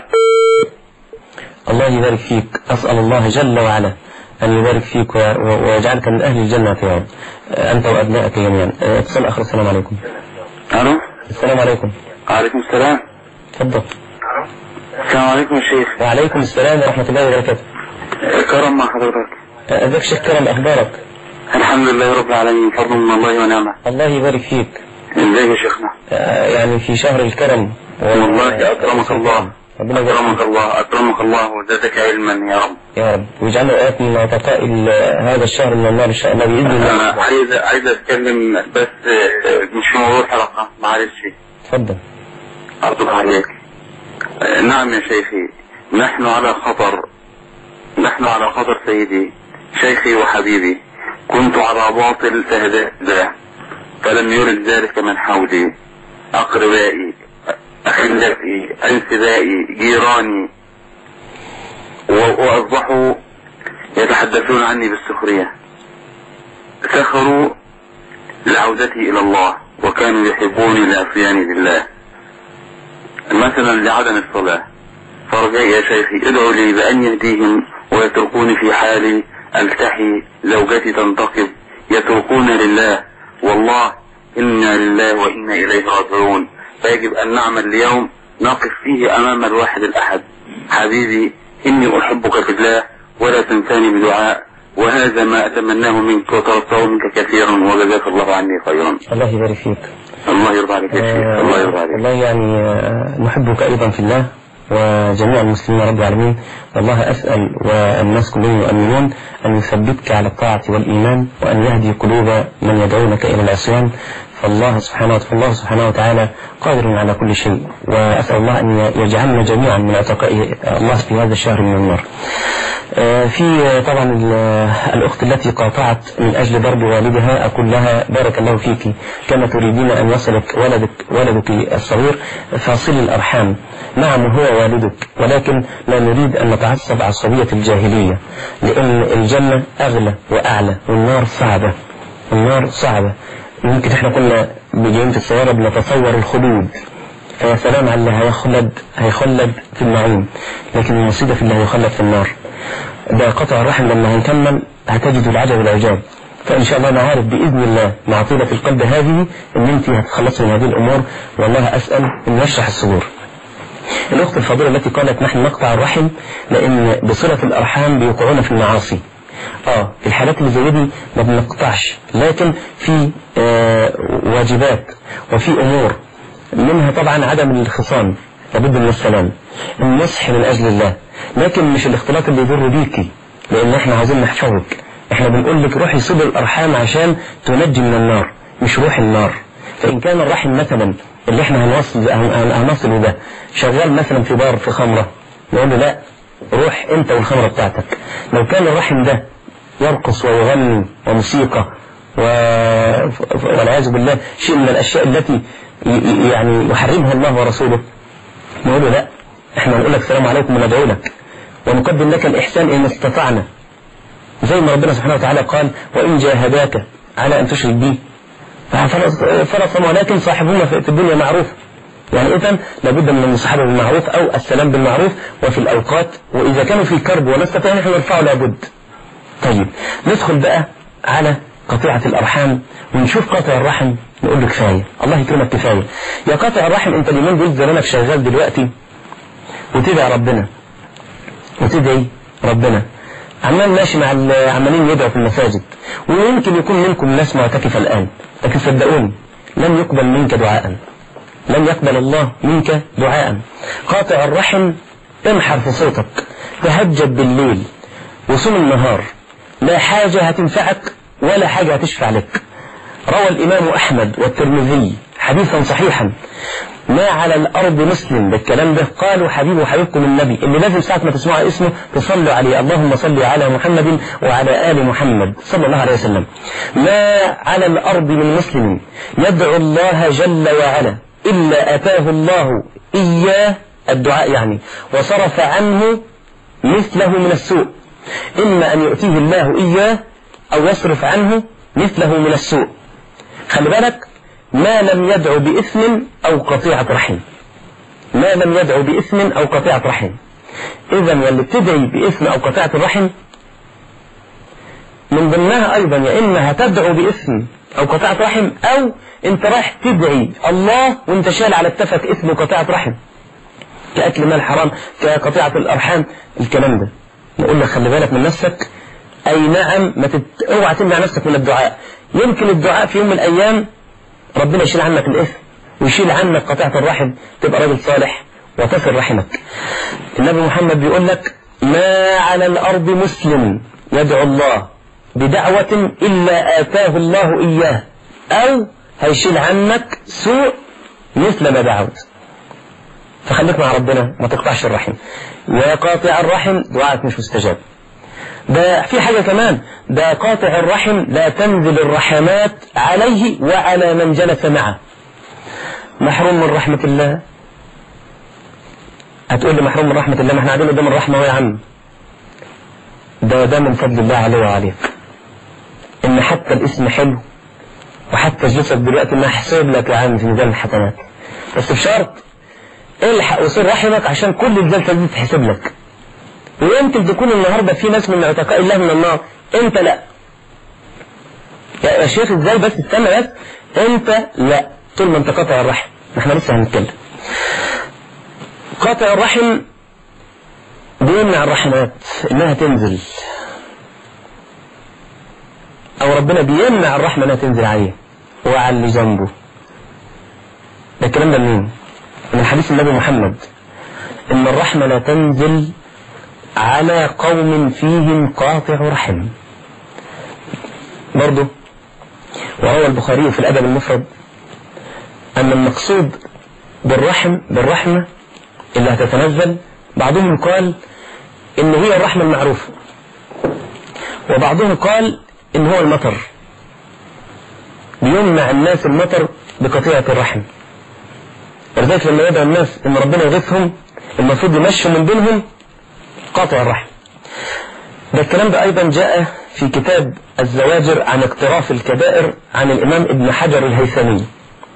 الله يبارك فيك أسأل الله جل وعلا أن يبارك فيك و- و- ويجعلك من أهل الجنة يا رب أنت وأبنائك جميعا آه، اتصال آخر السلام عليكم الو السلام عليكم عليكم السلام تفضل السلام عليكم يا شيخ وعليكم السلام ورحمة الله وبركاته كرم مع حضرتك آه، ازيك شيخ كرم أخبارك الحمد لله رب العالمين فضل من الله ونعمه الله يبارك فيك ازيك يا شيخنا آه، يعني في شهر الكرم و- والله اكرمك الله ربنا يبارك اكرمك فيك الله اكرمك الله وزادك علما يا رب يا رب واجعله آت من عتقاء ال- هذا الشهر من النار إن شاء الله بإذن انا الله عايز عايز اتكلم بس آه، مش في موضوع الحلقه معلش تفضل أرضك عليك آه، نعم يا شيخي نحن على خطر نحن على خطر سيدي شيخي وحبيبي كنت على باطل فهداه فلم يرد ذلك من حولي أقربائي أخلائي أنسبائي جيراني و- وأصبحوا يتحدثون عني بالسخرية سخروا لعودتي إلى الله وكانوا يحبوني لعصياني بالله مثلا لعدم الصلاة فرجائي يا شيخي ادعوا لي بأن يهديهم ويتركوني في حالي التحي زوجتي تنتقب يتركون لله والله إنا لله وإنا إليه راجعون فيجب أن نعمل اليوم نقف فيه أمام الواحد الأحد حبيبي إني أحبك في الله ولا تنساني بدعاء وهذا ما أتمناه منك وتركته منك كثيرا وجزاك الله عني خيرا الله يبارك فيك الله يرضى عليك يا شيخ آه، الله يرضى عليك والله يعني آه، نحبك أيضا في الله وجميع المسلمين رب العالمين والله أسأل والناس كلهم يؤمنون أن يثبتك على الطاعة والإيمان وأن يهدي قلوب من يدعونك إلى العصيان فالله سبحانه فالله سبحانه وتعالى قادر على كل شيء وأسأل الله أن يجعلنا جميعا من عتقاء الله في هذا الشهر من النار آه، في آه، طبعا ال- الأخت التي قاطعت من أجل ضرب والدها أقول لها بارك الله فيك كما تريدين أن يصلك ولدك ولدك الصغير فاصل الأرحام نعم هو والدك ولكن لا نريد أن نتعصب عصبية الجاهلية لأن الجنة أغلى وأعلى والنار صعبة النار صعبة ممكن احنا كنا بجايين في السيارة بنتصور الخلود فيا سلام على اللي هيخلد هيخلد في النعيم لكن المصيبة في اللي هيخلد في النار ده قطع الرحم لما هنكمل هتجد العجب والعجاب فإن شاء الله أنا عارف بإذن الله مع طيبة القلب هذه إن أنت هتخلصي من هذه الأمور والله أسأل أن يشرح الصدور الأخت الفاضلة التي قالت نحن نقطع الرحم لأن بصلة الأرحام بيوقعون في المعاصي اه في الحالات اللي زي دي ما بنقطعش لكن في آه واجبات وفي امور منها طبعا عدم الخصام لابد من السلام النصح من اجل الله لكن مش الاختلاط اللي يضر بيكي لان احنا عايزين نحفظك احنا بنقول لك روحي صل الارحام عشان تنجي من النار مش روح النار فان كان الرحم مثلا اللي احنا هنوصل هن- هنصله ده شغال مثلا في بار في خمره نقول له لا روح انت والخمره بتاعتك لو كان الرحم ده يرقص ويغني وموسيقى و... والعياذ بالله شيء من الاشياء التي ي- ي- يعني يحرمها الله ورسوله نقول له لا احنا نقول لك السلام عليكم وندعو لك ونقدم لك الاحسان ان استطعنا زي ما ربنا سبحانه وتعالى قال وان جاهداك على ان تشرك بي فلا فلا صنع ولكن صاحبهما في في الدنيا معروف يعني إذا لابد من المصاحبة بالمعروف أو السلام بالمعروف وفي الأوقات وإذا كانوا في كرب ونستطيع نحن نرفعه لابد طيب ندخل بقى على قطيعة الأرحام ونشوف قطع الرحم نقول له كفاية الله يكرمك كفاية يا قطع الرحم أنت اليومين دول زمانك شغال دلوقتي وتدعي ربنا وتدعي ربنا عمال ماشي مع العمالين يدعوا في المساجد ويمكن يكون منكم ناس معتكفة الآن لكن صدقوني لن يقبل منك دعاء لن يقبل الله منك دعاء قاطع الرحم انحر في صوتك تهجد بالليل وصوم النهار لا حاجة هتنفعك ولا حاجة هتشفع لك روى الإمام أحمد والترمذي حديثا صحيحا ما على الأرض مسلم بالكلام ده قالوا حبيب وحبيبكم النبي اللي لازم ساعة ما تسمعوا اسمه تصلوا عليه اللهم صل على محمد وعلى آل محمد صلى الله عليه وسلم ما على الأرض من مسلم يدعو الله جل وعلا إلا أتاه الله إياه الدعاء يعني وصرف عنه مثله من السوء إما أن يؤتيه الله إياه أو يصرف عنه مثله من السوء خلي بالك ما لم يدعو باسم أو قطيعة رحم ما لم يدعو باسم أو قطيعة رحم إذا واللي بتدعي باسم أو قطيعة الرحم من ضمنها أيضا يا إما هتدعو باسم أو قطيعة رحم أو أنت رايح تدعي الله وأنت شال على كتفك اسم قطيعة رحم كأكل مال حرام كقطيعة الأرحام الكلام ده نقول لك خلي بالك من نفسك أي نعم ما تت... اوعى تمنع نفسك من الدعاء يمكن الدعاء في يوم من الأيام ربنا يشيل عنك الإثم ويشيل عنك قطيعة الرحم تبقى راجل صالح وتصل رحمك النبي محمد بيقول لك ما على الأرض مسلم يدعو الله بدعوة إلا آتاه الله إياه أو هيشيل عنك سوء مثل ما دعوت فخليك مع ربنا ما تقطعش الرحم يا قاطع الرحم دعائك مش مستجاب ده في حاجة كمان ده قاطع الرحم لا تنزل الرحمات عليه وعلى من جلس معه محروم من رحمة الله هتقول لي محروم من رحمة الله ما احنا قاعدين قدام الرحمة يا عم ده ده من فضل الله عليه وعليك ان حتى الاسم حلو وحتى جسد دلوقتي ما حساب لك يا عم في ميزان الحسنات بس بشرط الحق وصل رحمك عشان كل الجلسة دي تحسب لك ويمكن تكون النهارده في ناس من عتقاء الله من النار انت لا يا شيخ ازاي بس استنى بس انت لا طول ما انت قاطع الرحم احنا لسه هنتكلم قاطع الرحم بيمنع الرحمات انها تنزل او ربنا بيمنع الرحمه انها تنزل عليه وعلى اللي جنبه ده الكلام ده منين؟ من حديث النبي محمد ان الرحمه لا تنزل على قوم فيهم قاطع رحم برضه وروى البخاري في الأدب المفرد أن المقصود بالرحم بالرحمة اللي هتتنزل بعضهم قال إن هي الرحمة المعروفة وبعضهم قال إن هو المطر بيمنع الناس المطر بقطيعة الرحم ولذلك لما يدعو الناس إن ربنا يغيثهم المفروض يمشوا من بينهم قاطع الرحم ده الكلام ده أيضا جاء في كتاب الزواجر عن اقتراف الكبائر عن الإمام ابن حجر الهيثمي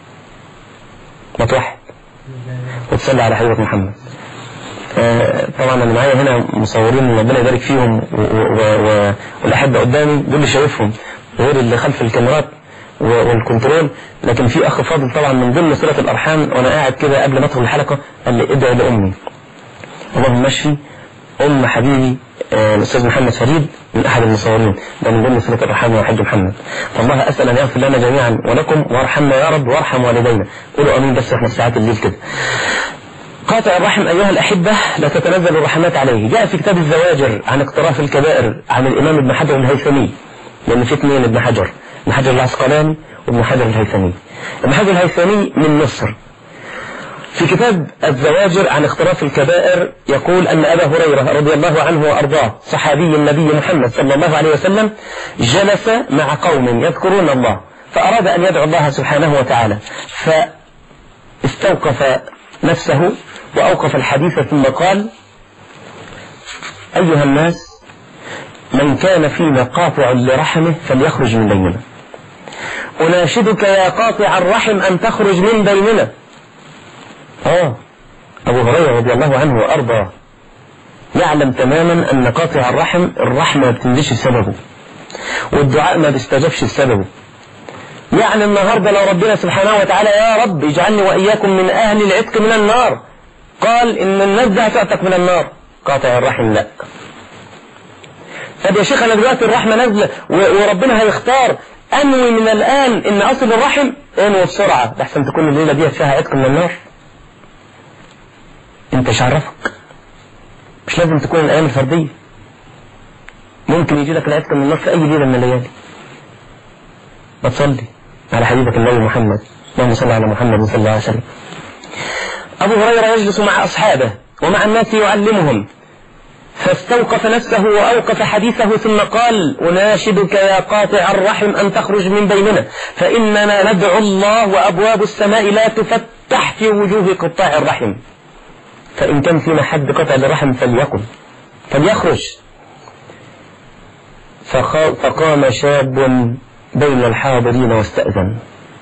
متوحد وتصلي على حبيبك محمد آه طبعا انا معايا هنا مصورين ربنا يبارك فيهم والاحبه قدامي دول اللي شايفهم غير اللي خلف الكاميرات والكنترول لكن في اخ فاضل طبعا من ضمن صله الارحام وانا قاعد كده قبل ما ادخل الحلقه قال لي ادعي لامي اللهم اشفي ام حبيبي آه الاستاذ محمد فريد من احد المصورين ده من ضمن صله الارحام وحج محمد فالله اسال ان يغفر لنا جميعا ولكم وارحمنا يا رب وارحم والدينا قولوا امين بس احنا في ساعات الليل كده قاطع الرحم أيها الأحبة لا تتنزل الرحمات عليه جاء في كتاب الزواجر عن اقتراف الكبائر عن الإمام ابن حجر الهيثمي لأن في اثنين ابن حجر ابن حجر العسقلاني وابن حجر الهيثمي ابن حجر الهيثمي من مصر في كتاب الزواجر عن اقتراف الكبائر يقول أن أبا هريرة رضي الله عنه وأرضاه صحابي النبي محمد صلى الله عليه وسلم جلس مع قوم يذكرون الله فأراد أن يدعو الله سبحانه وتعالى فاستوقف نفسه وأوقف الحديث ثم قال أيها الناس من كان فينا قاطع لرحمه فليخرج من بيننا أناشدك يا قاطع الرحم أن تخرج من بيننا آه أبو هريرة رضي الله عنه وأرضاه يعلم تماما أن قاطع الرحم الرحمة ما بتنزلش بسببه والدعاء ما بيستجابش بسببه يعني النهاردة لو ربنا سبحانه وتعالى يا رب اجعلني وإياكم من أهل العتق من النار قال إن الناس ده هتعتق من النار قاطع الرحم لا طب يا شيخ أنا دلوقتي الرحمة نازلة وربنا هيختار أنوي من الآن إن أصل الرحم انوي بسرعة لحسن تكون الليلة دي فيها عتق من النار أنت مش عرفك مش لازم تكون الأيام الفردية ممكن يجي لك العتق من النار في أي ليلة من الليالي بتصلي على حبيبك النبي محمد اللهم صل على محمد صلى الله عليه وسلم أبو هريرة يجلس مع أصحابه ومع الناس يعلمهم فاستوقف نفسه وأوقف حديثه ثم قال أناشدك يا قاطع الرحم أن تخرج من بيننا فإننا ندعو الله وأبواب السماء لا تفتح في وجوه قطاع الرحم فإن كان فينا حد قطع الرحم فليكن فليخرج فقام شاب بين الحاضرين واستأذن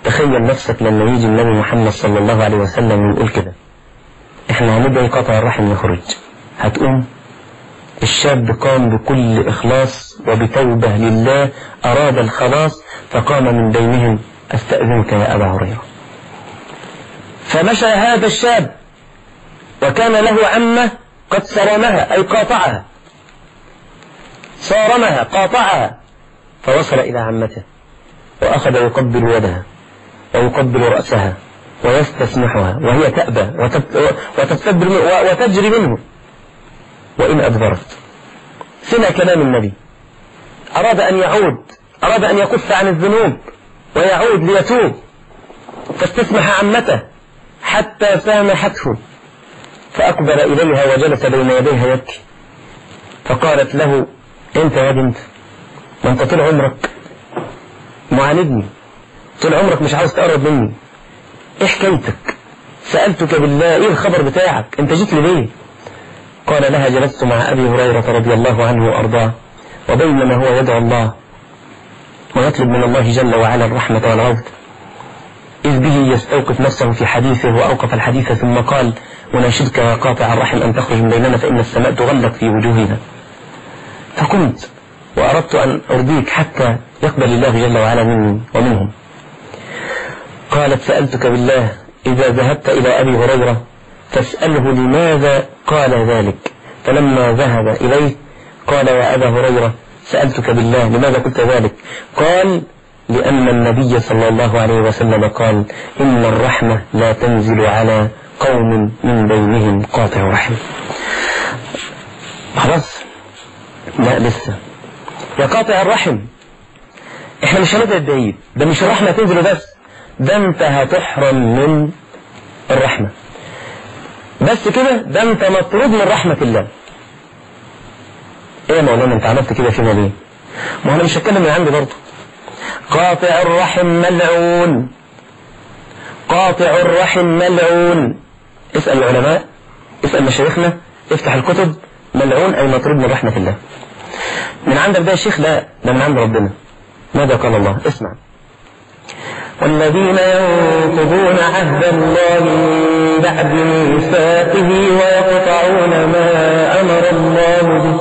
تخيل نفسك لما يجي النبي محمد صلى الله عليه وسلم ويقول كده احنا هندعي قطع الرحم يخرج هتقوم الشاب قام بكل إخلاص وبتوبة لله أراد الخلاص فقام من بينهم أستأذنك يا أبا هريرة فمشى هذا الشاب وكان له عمة قد صرمها أي قاطعها صارمها قاطعها فوصل إلى عمته وأخذ يقبل يدها ويقبل رأسها ويستسمحها وهي تأبى وتستدبر وتجري منه وإن أدبرت سمع كلام النبي أراد أن يعود أراد أن يكف عن الذنوب ويعود ليتوب فاستسمح عمته حتى سامحته فأقبل إليها وجلس بين يديها يبكي فقالت له أنت يا بنت ما أنت طول عمرك معاندني طول عمرك مش عاوز تقرب مني إيه حكايتك سألتك بالله إيه الخبر بتاعك أنت جيت لي ليه قال لها جلست مع أبي هريرة رضي الله عنه وأرضاه وبينما هو يدعو الله ويطلب من الله جل وعلا الرحمة والعود إذ به يستوقف نفسه في حديثه وأوقف الحديث ثم قال أناشدك يا قاطع الرحم أن تخرج من بيننا فإن السماء تغلق في وجوهنا فقمت وأردت أن أرضيك حتى يقبل الله جل وعلا مني ومنهم قالت سألتك بالله إذا ذهبت إلى أبي هريرة فاسأله لماذا قال ذلك فلما ذهب إليه قال يا أبا هريرة سألتك بالله لماذا قلت ذلك قال لأن النبي صلى الله عليه وسلم قال إن الرحمة لا تنزل على قوم من بينهم قاطع رحم خلاص لا لسه يا قاطع الرحم احنا مش هنبعد بعيد ده مش الرحمة تنزل بس ده انت هتحرم من الرحمة بس كده ده انت مطرود من رحمة الله ايه يا مولانا انت عملت كده فينا ليه ما انا مش هتكلم من عندي برضه قاطع الرحم ملعون قاطع الرحم ملعون اسأل العلماء اسأل مشايخنا افتح الكتب ملعون أي مطرود من رحمة الله من عندك ده يا شيخ لا ده من عند ربنا ماذا قال الله اسمع والذين ينقضون عهد الله من بعد ميثاقه ويقطعون ما أمر الله به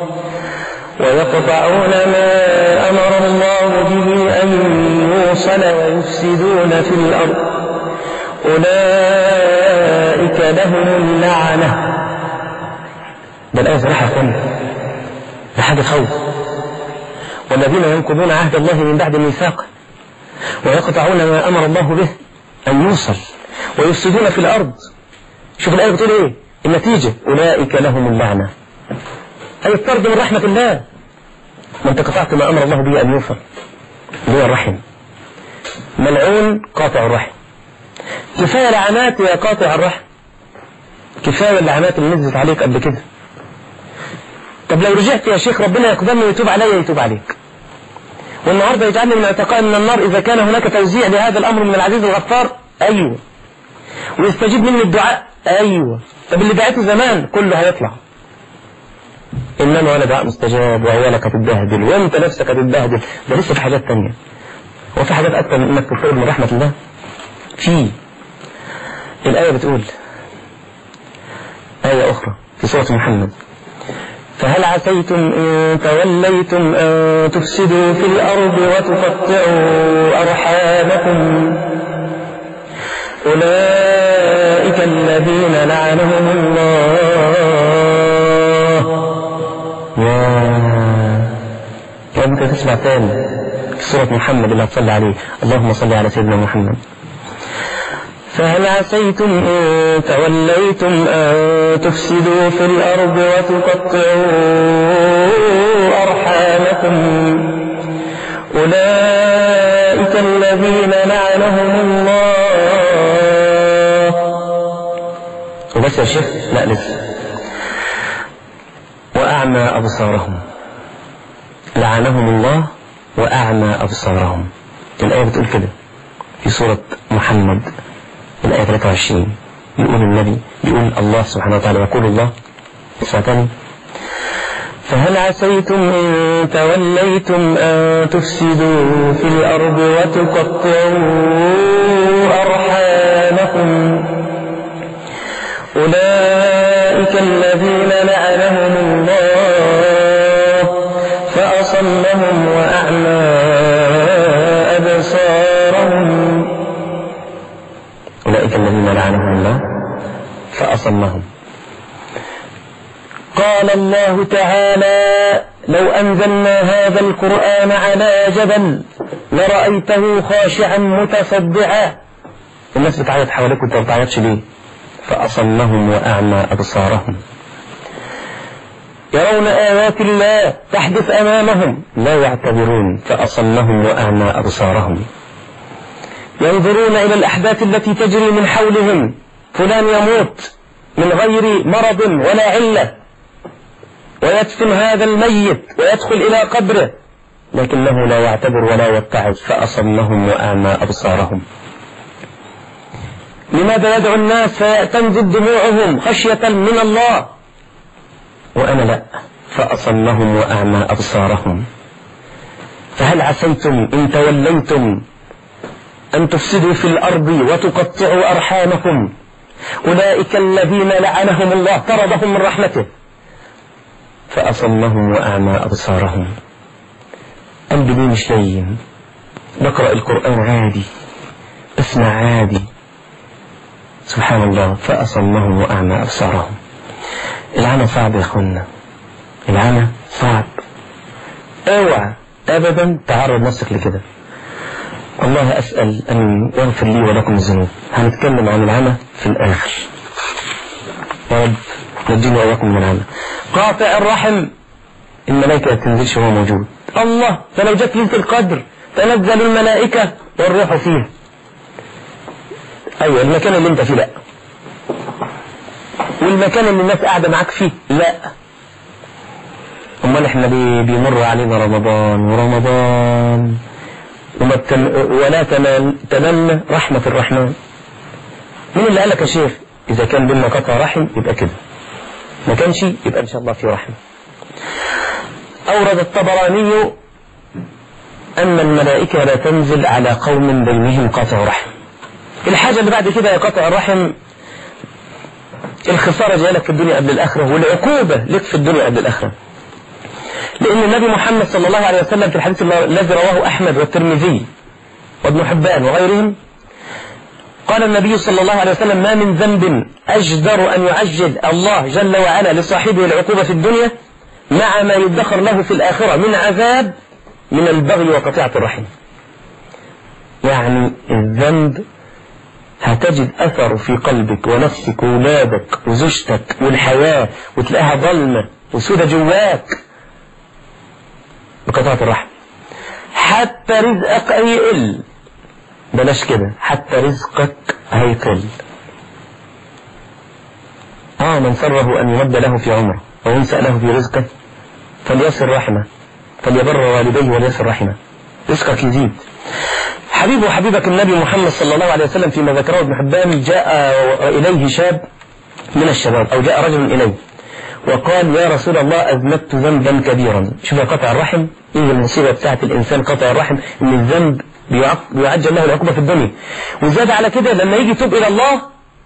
ويقطعون ما أمر الله به أن يوصل ويفسدون في الأرض أولئك لهم اللعنة ده الآية صراحة يا أخوان ده حاجة خوف والذين ينقضون عهد الله من بعد ميثاقه ويقطعون ما أمر الله به أن يوصل ويفسدون في الأرض شوف الآية بتقول إيه النتيجة أولئك لهم اللعنة أي الطرد من رحمة الله ما أنت قطعت ما أمر الله به أن يوصل اللي هو الرحم ملعون قاطع الرحم كفاية لعنات يا قاطع الرحم كفاية اللعنات اللي نزلت عليك قبل كده طب لو رجعت يا شيخ ربنا يقبلني ويتوب عليا يتوب عليك والنهارده يجعلني من اعتقاء من النار إذا كان هناك توزيع لهذا الأمر من العزيز الغفار أيوه ويستجيب مني الدعاء أيوه طب اللي دعيته زمان كله هيطلع إنما ولا دعاء مستجاب وعيالك هتتبهدل وأنت نفسك هتتبهدل ده لسه في حاجات تانية وفي حاجات أكتر من إنك تفرد من رحمة الله في الآية بتقول آية أخرى في سورة محمد فهل عسيتم إن توليتم أن تفسدوا في الأرض وتقطعوا أرحامكم أولئك الذين لعنهم الله يا يا أنت تسمع تاني في سورة محمد اللي هتصلي عليه اللهم صل على سيدنا محمد فهل عسيتم إن توليتم أن تفسدوا في الأرض وتقطعوا أرحامكم أولئك الذين لعنهم الله وبس يا شيخ لا لسه وأعمى أبصارهم لعنهم الله وأعمى أبصارهم الآية بتقول كده في سورة محمد الآية 23 يقول النبي يقول الله سبحانه وتعالى يقول الله اسمع تاني فهل عسيتم إن توليتم أن تفسدوا في الأرض وتقطعوا أرحامكم أولئك الذين لعنهم الله فأصمهم وأعمى أبصارهم أولئك الذين لعنهم الله فأصمهم قال الله تعالى لو أنزلنا هذا القرآن على جبل لرأيته خاشعا متصدعا الناس بتعيط حواليك وانت ما بتعيطش ليه فأصمهم وأعمى أبصارهم يرون آيات الله تحدث أمامهم لا يعتبرون فأصمهم وأعمى أبصارهم ينظرون إلى الأحداث التي تجري من حولهم فلان يموت من غير مرض ولا علة ويدفن هذا الميت ويدخل إلى قبره لكنه لا يعتبر ولا يتعظ فأصمهم وأعمى أبصارهم لماذا يدعو الناس فتنزل دموعهم خشية من الله وأنا لا فأصمهم وأعمى أبصارهم فهل عسيتم إن توليتم أن تفسدوا في الأرض وتقطعوا أرحامكم أولئك الذين لعنهم الله طردهم من رحمته فأصمهم وأعمى أبصارهم قلبي ليه مش لين بقرأ القرآن عادي اسمع عادي سبحان الله فأصمهم وأعمى أبصارهم العمى صعب يا أخوانا العمى صعب اوعى أبدا تعرض نفسك لكده الله أسأل أن يغفر لي ولكم الذنوب هنتكلم عن العمى في الآخر يا رب نجينا وإياكم من العمى قاطع الرحم الملائكة ما تنزلش وهو موجود الله فلو جت ليلة القدر تنزل الملائكة والروح فيه أيوة المكان اللي أنت فيه لا والمكان اللي الناس قاعدة معاك فيه لا أمال إحنا ليه بيمر علينا رمضان ورمضان وما بتم ولا تمن تمنى رحمة الرحمن مين اللي قالك يا شيخ إذا كان بيننا قطع رحم يبقى كده ما كانش يبقى إن شاء الله في رحمة أورد الطبراني أن الملائكة لا تنزل على قوم بينهم قطع رحم الحاجة اللي بعد كده يا قطع الرحم الخسارة جاية لك في الدنيا قبل الآخرة والعقوبة لك في الدنيا قبل الآخرة لأن النبي محمد صلى الله عليه وسلم في الحديث الذي رواه أحمد والترمذي وابن حبان وغيرهم قال النبي صلى الله عليه وسلم ما من ذنب أجدر أن يعجل الله جل وعلا لصاحبه العقوبة في الدنيا مع ما يدخر له في الآخرة من عذاب من البغي وقطيعة الرحم يعني الذنب هتجد أثر في قلبك ونفسك وولادك وزوجتك والحياة وتلاقيها ظلمة وسودة جواك بقطعة الرحم حتى رزقك هيقل بلاش كده حتى رزقك هيقل اه من سره أن يمد له في عمره وينسأ له في رزقه فليصل رحمه فليبر والديه وليصل رحمه رزقك يزيد حبيب وحبيبك النبي محمد صلى الله عليه وسلم فيما ذكره ابن حبان جاء إليه شاب من الشباب أو جاء رجل إليه وقال يا رسول الله أذنبت ذنبا كبيرا شوف قطع الرحم إيه المصيبة بتاعت الإنسان قطع الرحم إن الذنب بيعجل له العقوبة في الدنيا وزاد على كده لما يجي يتوب إلى الله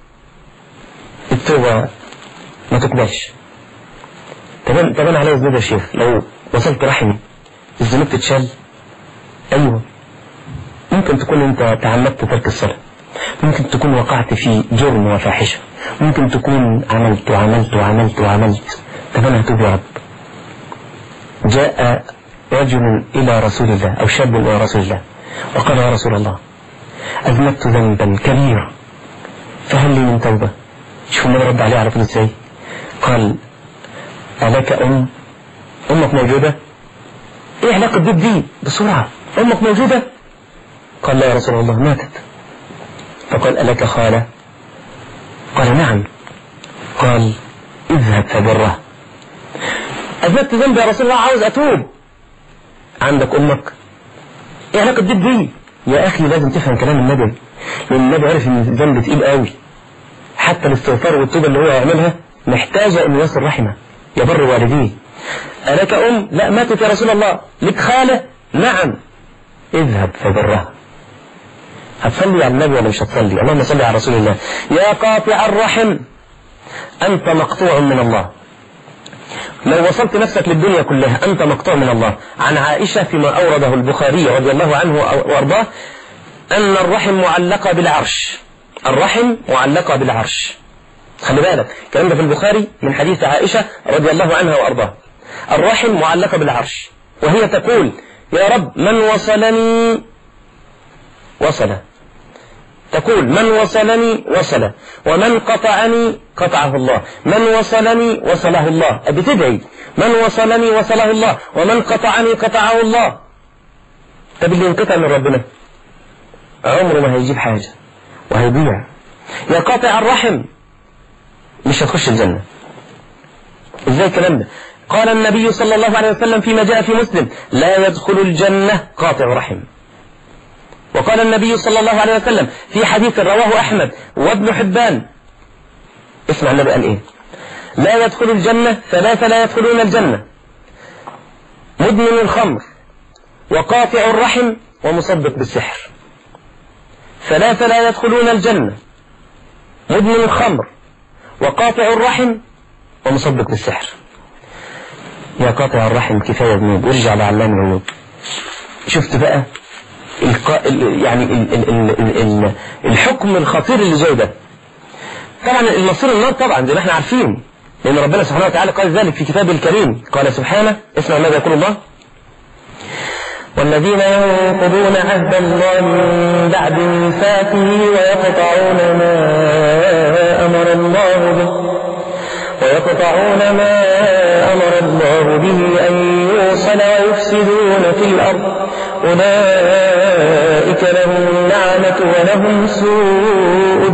التوبة ما تقبلش طب طب انا عليا ذنوب يا شيخ لو وصلت رحمي الذنوب تتشال ايوه ممكن تكون انت تعمدت ترك الصلاة ممكن تكون وقعت في جرم وفاحشة ممكن تكون عملت وعملت وعملت وعملت طب انا هتوب يا رب جاء رجل الى رسول الله او شاب الى رسول الله وقال يا رسول الله اذنبت ذنبا كبيرا فهل لي من توبة شوف النبي رد عليه على طول ازاي قال ألك أم أمك موجودة إيه علاقة دي بدي بسرعة أمك موجودة قال لا يا رسول الله ماتت فقال ألك خالة قال نعم قال اذهب فبره أذنبت ذنب يا رسول الله عاوز أتوب عندك أمك إيه علاقة دي بدي يا أخي لازم تفهم كلام النبي لأن النبي عرف إن الذنب تقيل قوي حتى الاستغفار والتوبة اللي هو يعملها محتاجة إنه يصل رحمه يبر والديه ألك أم لا ماتت يا رسول الله لك خالة نعم اذهب فبرها هتصلي على النبي ولا مش هتصلي اللهم صل على رسول الله يا قاطع الرحم أنت مقطوع من الله لو وصلت نفسك للدنيا كلها أنت مقطوع من الله عن عائشة فيما أورده البخاري رضي الله عنه وأرضاه أن الرحم معلقة بالعرش الرحم معلقة بالعرش خلي بالك الكلام ده في البخاري من حديث عائشة رضي الله عنها وأرضاها الرحم معلقة بالعرش وهي تقول يا رب من وصلني وصل تقول من وصلني وصل ومن قطعني قطعه الله من وصلني وصله الله بتدعي من وصلني وصله الله ومن قطعني قطعه الله طب اللي ينقطع من ربنا عمره ما هيجيب حاجة وهيضيع يا قاطع الرحم مش هتخش الجنة ازاي الكلام ده قال النبي صلى الله عليه وسلم فيما جاء في مسلم لا يدخل الجنة قاطع رحم وقال النبي صلى الله عليه وسلم في حديث رواه أحمد وابن حبان اسمع النبي قال إيه لا يدخل الجنة ثلاثة لا يدخلون الجنة مدمن الخمر وقاطع الرحم ومصدق بالسحر ثلاثة لا يدخلون الجنة مدمن الخمر وقاطع الرحم ومصدق بالسحر يا قاطع الرحم كفاية ذنوب وارجع لعلام الغيوب شفت بقى القا... يعني ال... ال... ال... ال... الحكم الخطير اللي جاي ده طبعا المصير النار طبعا زي ما احنا عارفين لأن ربنا سبحانه وتعالى قال ذلك في كتابه الكريم قال سبحانه اسمع ماذا يقول الله والذين ينقضون عهد الله من بعد ميثاقه ويقطعون ما أمر الله به ويقطعون ما أمر الله به أن يوصل ويفسدون في الأرض أولئك لهم اللعنة ولهم سوء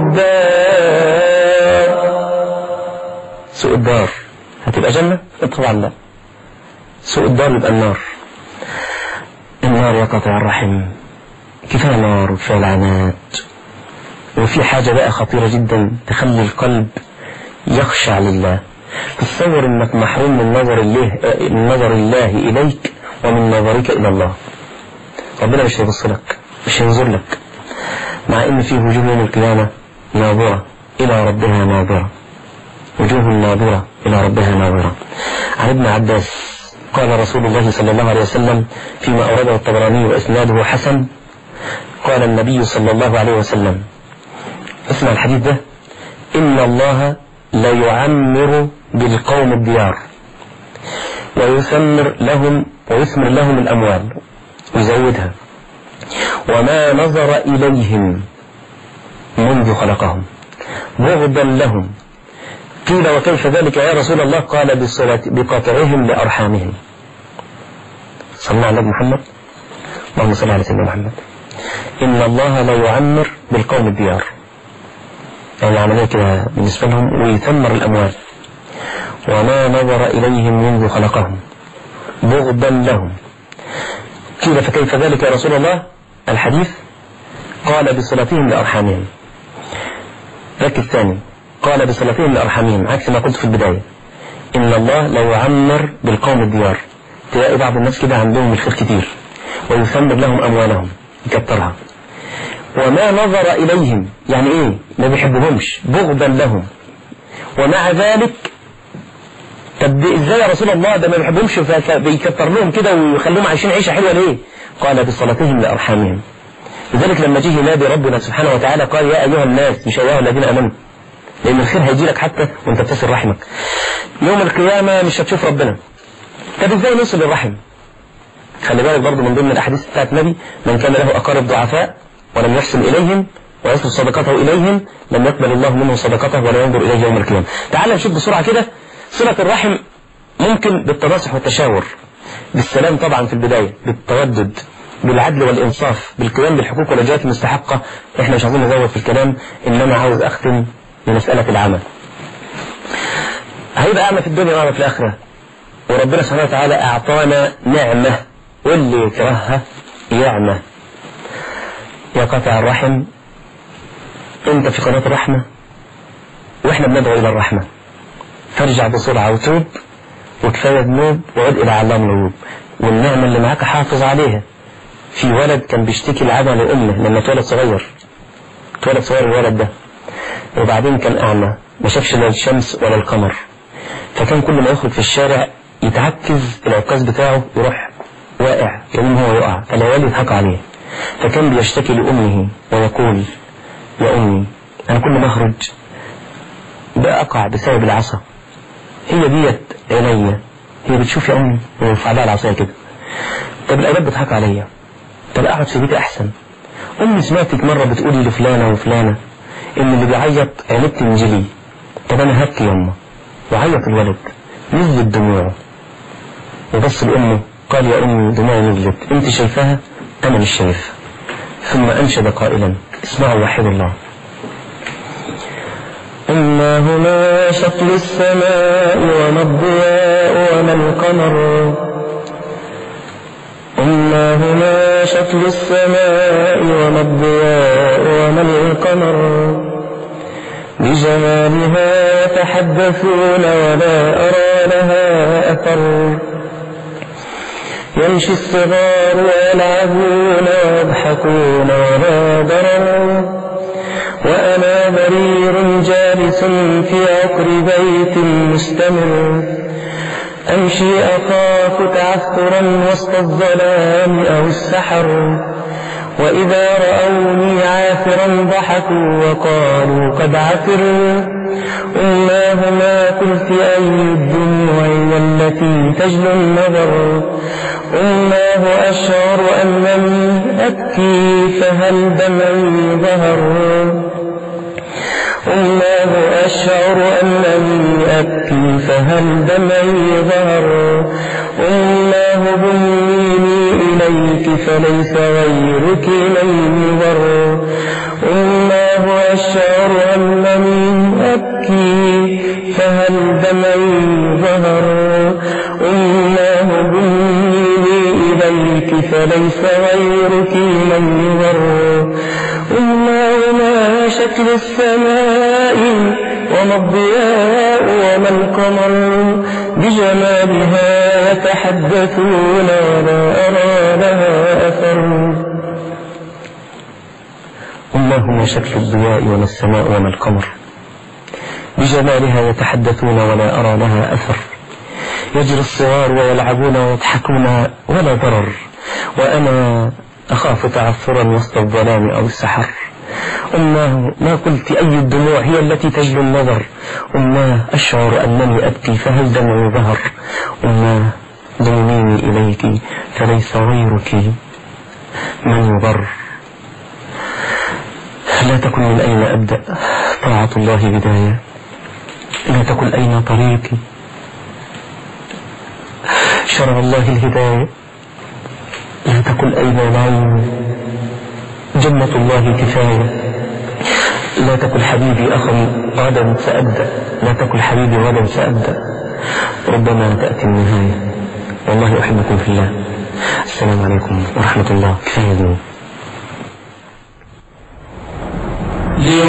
الدار سوء الدار هتبقى جنة؟ طبعا لا سوء الدار يبقى النار النار يقطع الرحم كفاية نار وكفاية لعنات وفي حاجة بقى خطيرة جدا تخلي القلب يخشع لله تصور انك محروم من نظر الله من نظر الله اليك ومن نظرك الى الله ربنا مش هيبص لك مش هينظر لك مع ان في وجوه يوم القيامة ناظرة الى ربها ناظرة وجوه ناظرة الى ربها ناظرة عن ابن عباس قال رسول الله صلى الله عليه وسلم فيما أورده الطبراني وإسناده حسن قال النبي صلى الله عليه وسلم اسمع الحديث ده إن الله لا يعمر بالقوم الديار ويثمر لهم ويثمر لهم الأموال ويزودها وما نظر إليهم منذ خلقهم بغضا لهم قيل وكيف ذلك يا رسول الله قال بالصلاة بقطعهم لأرحامهم صلى على محمد اللهم صل على سيدنا محمد إن الله لا يعمر بالقوم الديار يعني عملية كده بالنسبة لهم ويثمر الأموال وما نظر إليهم منذ خلقهم بغضا لهم قيل فكيف ذلك يا رسول الله الحديث قال بصلتهم لأرحامهم ركز ثاني قال بصلتهم لأرحامهم عكس ما قلت في البداية إن الله لا يعمر بالقوم الديار تلاقي بعض الناس كده عندهم الخير كتير ويثمر لهم أموالهم يكترها وما نظر إليهم يعني إيه ما بيحبهمش بغضا لهم ومع ذلك طب ازاي يا رسول الله ده ما بيحبهمش فبيكتر لهم كده ويخليهم عايشين عيشة حلوة ليه قال بصلتهم لأرحامهم لذلك لما جه ينادي ربنا سبحانه وتعالى قال يا أيها الناس مش أيها الذين أمنوا لأن الخير هيجي لك حتى وانت بتصل رحمك يوم القيامة مش هتشوف ربنا طب ازاي نوصل الرحم خلي بالك برضه من ضمن الأحاديث بتاعت النبي من كان له أقارب ضعفاء ولم يحسن إليهم ويصل صدقته إليهم لم يقبل الله منه صدقته ولا ينظر إليه يوم القيامة تعال نشوف بسرعة كده صلة الرحم ممكن بالتناصح والتشاور بالسلام طبعا في البداية بالتودد بالعدل والإنصاف بالقيام بالحقوق والواجبات المستحقة احنا مش عايزين نزود في الكلام إنما عاوز أختم بمسألة العمل هيبقى أعمى في الدنيا وأعمى في الآخرة وربنا سبحانه وتعالى أعطانا نعمة واللي يكرهها يعمى يا قاطع الرحم انت في قناة الرحمة واحنا بندعو الى الرحمة فارجع بسرعة وتوب وكفاية ذنوب وعد إلى علام الغيوب والنعمة اللي معاك حافظ عليها في ولد كان بيشتكي العمى لأمه لما اتولد صغير اتولد صغير الولد ده وبعدين كان أعمى ما شافش لا الشمس ولا القمر فكان كل ما يخرج في الشارع يتعكز العكاز بتاعه يروح واقع كأنه هو يقع فالعيال يضحكوا عليه فكان بيشتكي لأمه ويقول يا أمي أنا كل ما أخرج بأقع بسبب العصا هي ديت عينيا هي بتشوف يا أمي ويرفع لها العصاية كده طب الأولاد بتضحك عليا طب أقعد في بيتي أحسن أمي سمعتك مرة بتقولي لفلانة وفلانة إن اللي بيعيط عينيه تنجلي طب أنا هبكي يما وعيط الولد نزلت دموعه وبص لأمه قال يا أمي دموعي نزلت أنت شايفاها أنا مش شايفها ثم أنشد قائلا اسمعوا وحيد الله أما هما شكل السماء وما الضياء وما القمر أما هما شكل السماء وما الضياء وما القمر بجمالها يتحدثون ولا أرى لها أثر يمشي الصغار ويلعبون ويضحكون ولا ضرر وأنا برير جالس في عقر بيت مستمر أمشي أخاف تعثرا وسط الظلام أو السحر وإذا رأوني عاثرا ضحكوا وقالوا قد عثر أماهما قلت أي الدموع والتي تجلو النظر أماه أشعر أنني أبكي فهل دمعي ظهر أماه أشعر أنني أبكي فهل دمعي ظهر أماه ضميني إليك فليس غيرك من يضر أماه أشعر أنني أبكي فهل دمعي ظهر أماه ضميني إليك فليس غيرك من يضر أماه ما شكل السماء وما الضياء وما القمر بجمالها يتحدثون ولا أرى لها أثر أماهما شكل الضياء وما السماء وما القمر بجمالها يتحدثون ولا أرى لها أثر يجري الصغار ويلعبون ويضحكون ولا ضرر وأنا أخاف تعثرا وسط الظلام أو السحر أماه ما قلت أي الدموع هي التي تجلو النظر أماه أشعر أنني أبكي فهل دمعي ظهر أماه ضميني إليك فليس غيرك من يضر لا تكن من أين أبدأ طاعة الله بداية لا تكن أين طريقي شرع الله الهداية لا تكن أين العين جنة الله كفاية لا تكن حبيبي أخي غدا سأبدأ لا تكن حبيبي غدا سأبدأ ربما تأتي النهاية والله أحبكم في الله السلام عليكم ورحمة الله كفاية ذنوب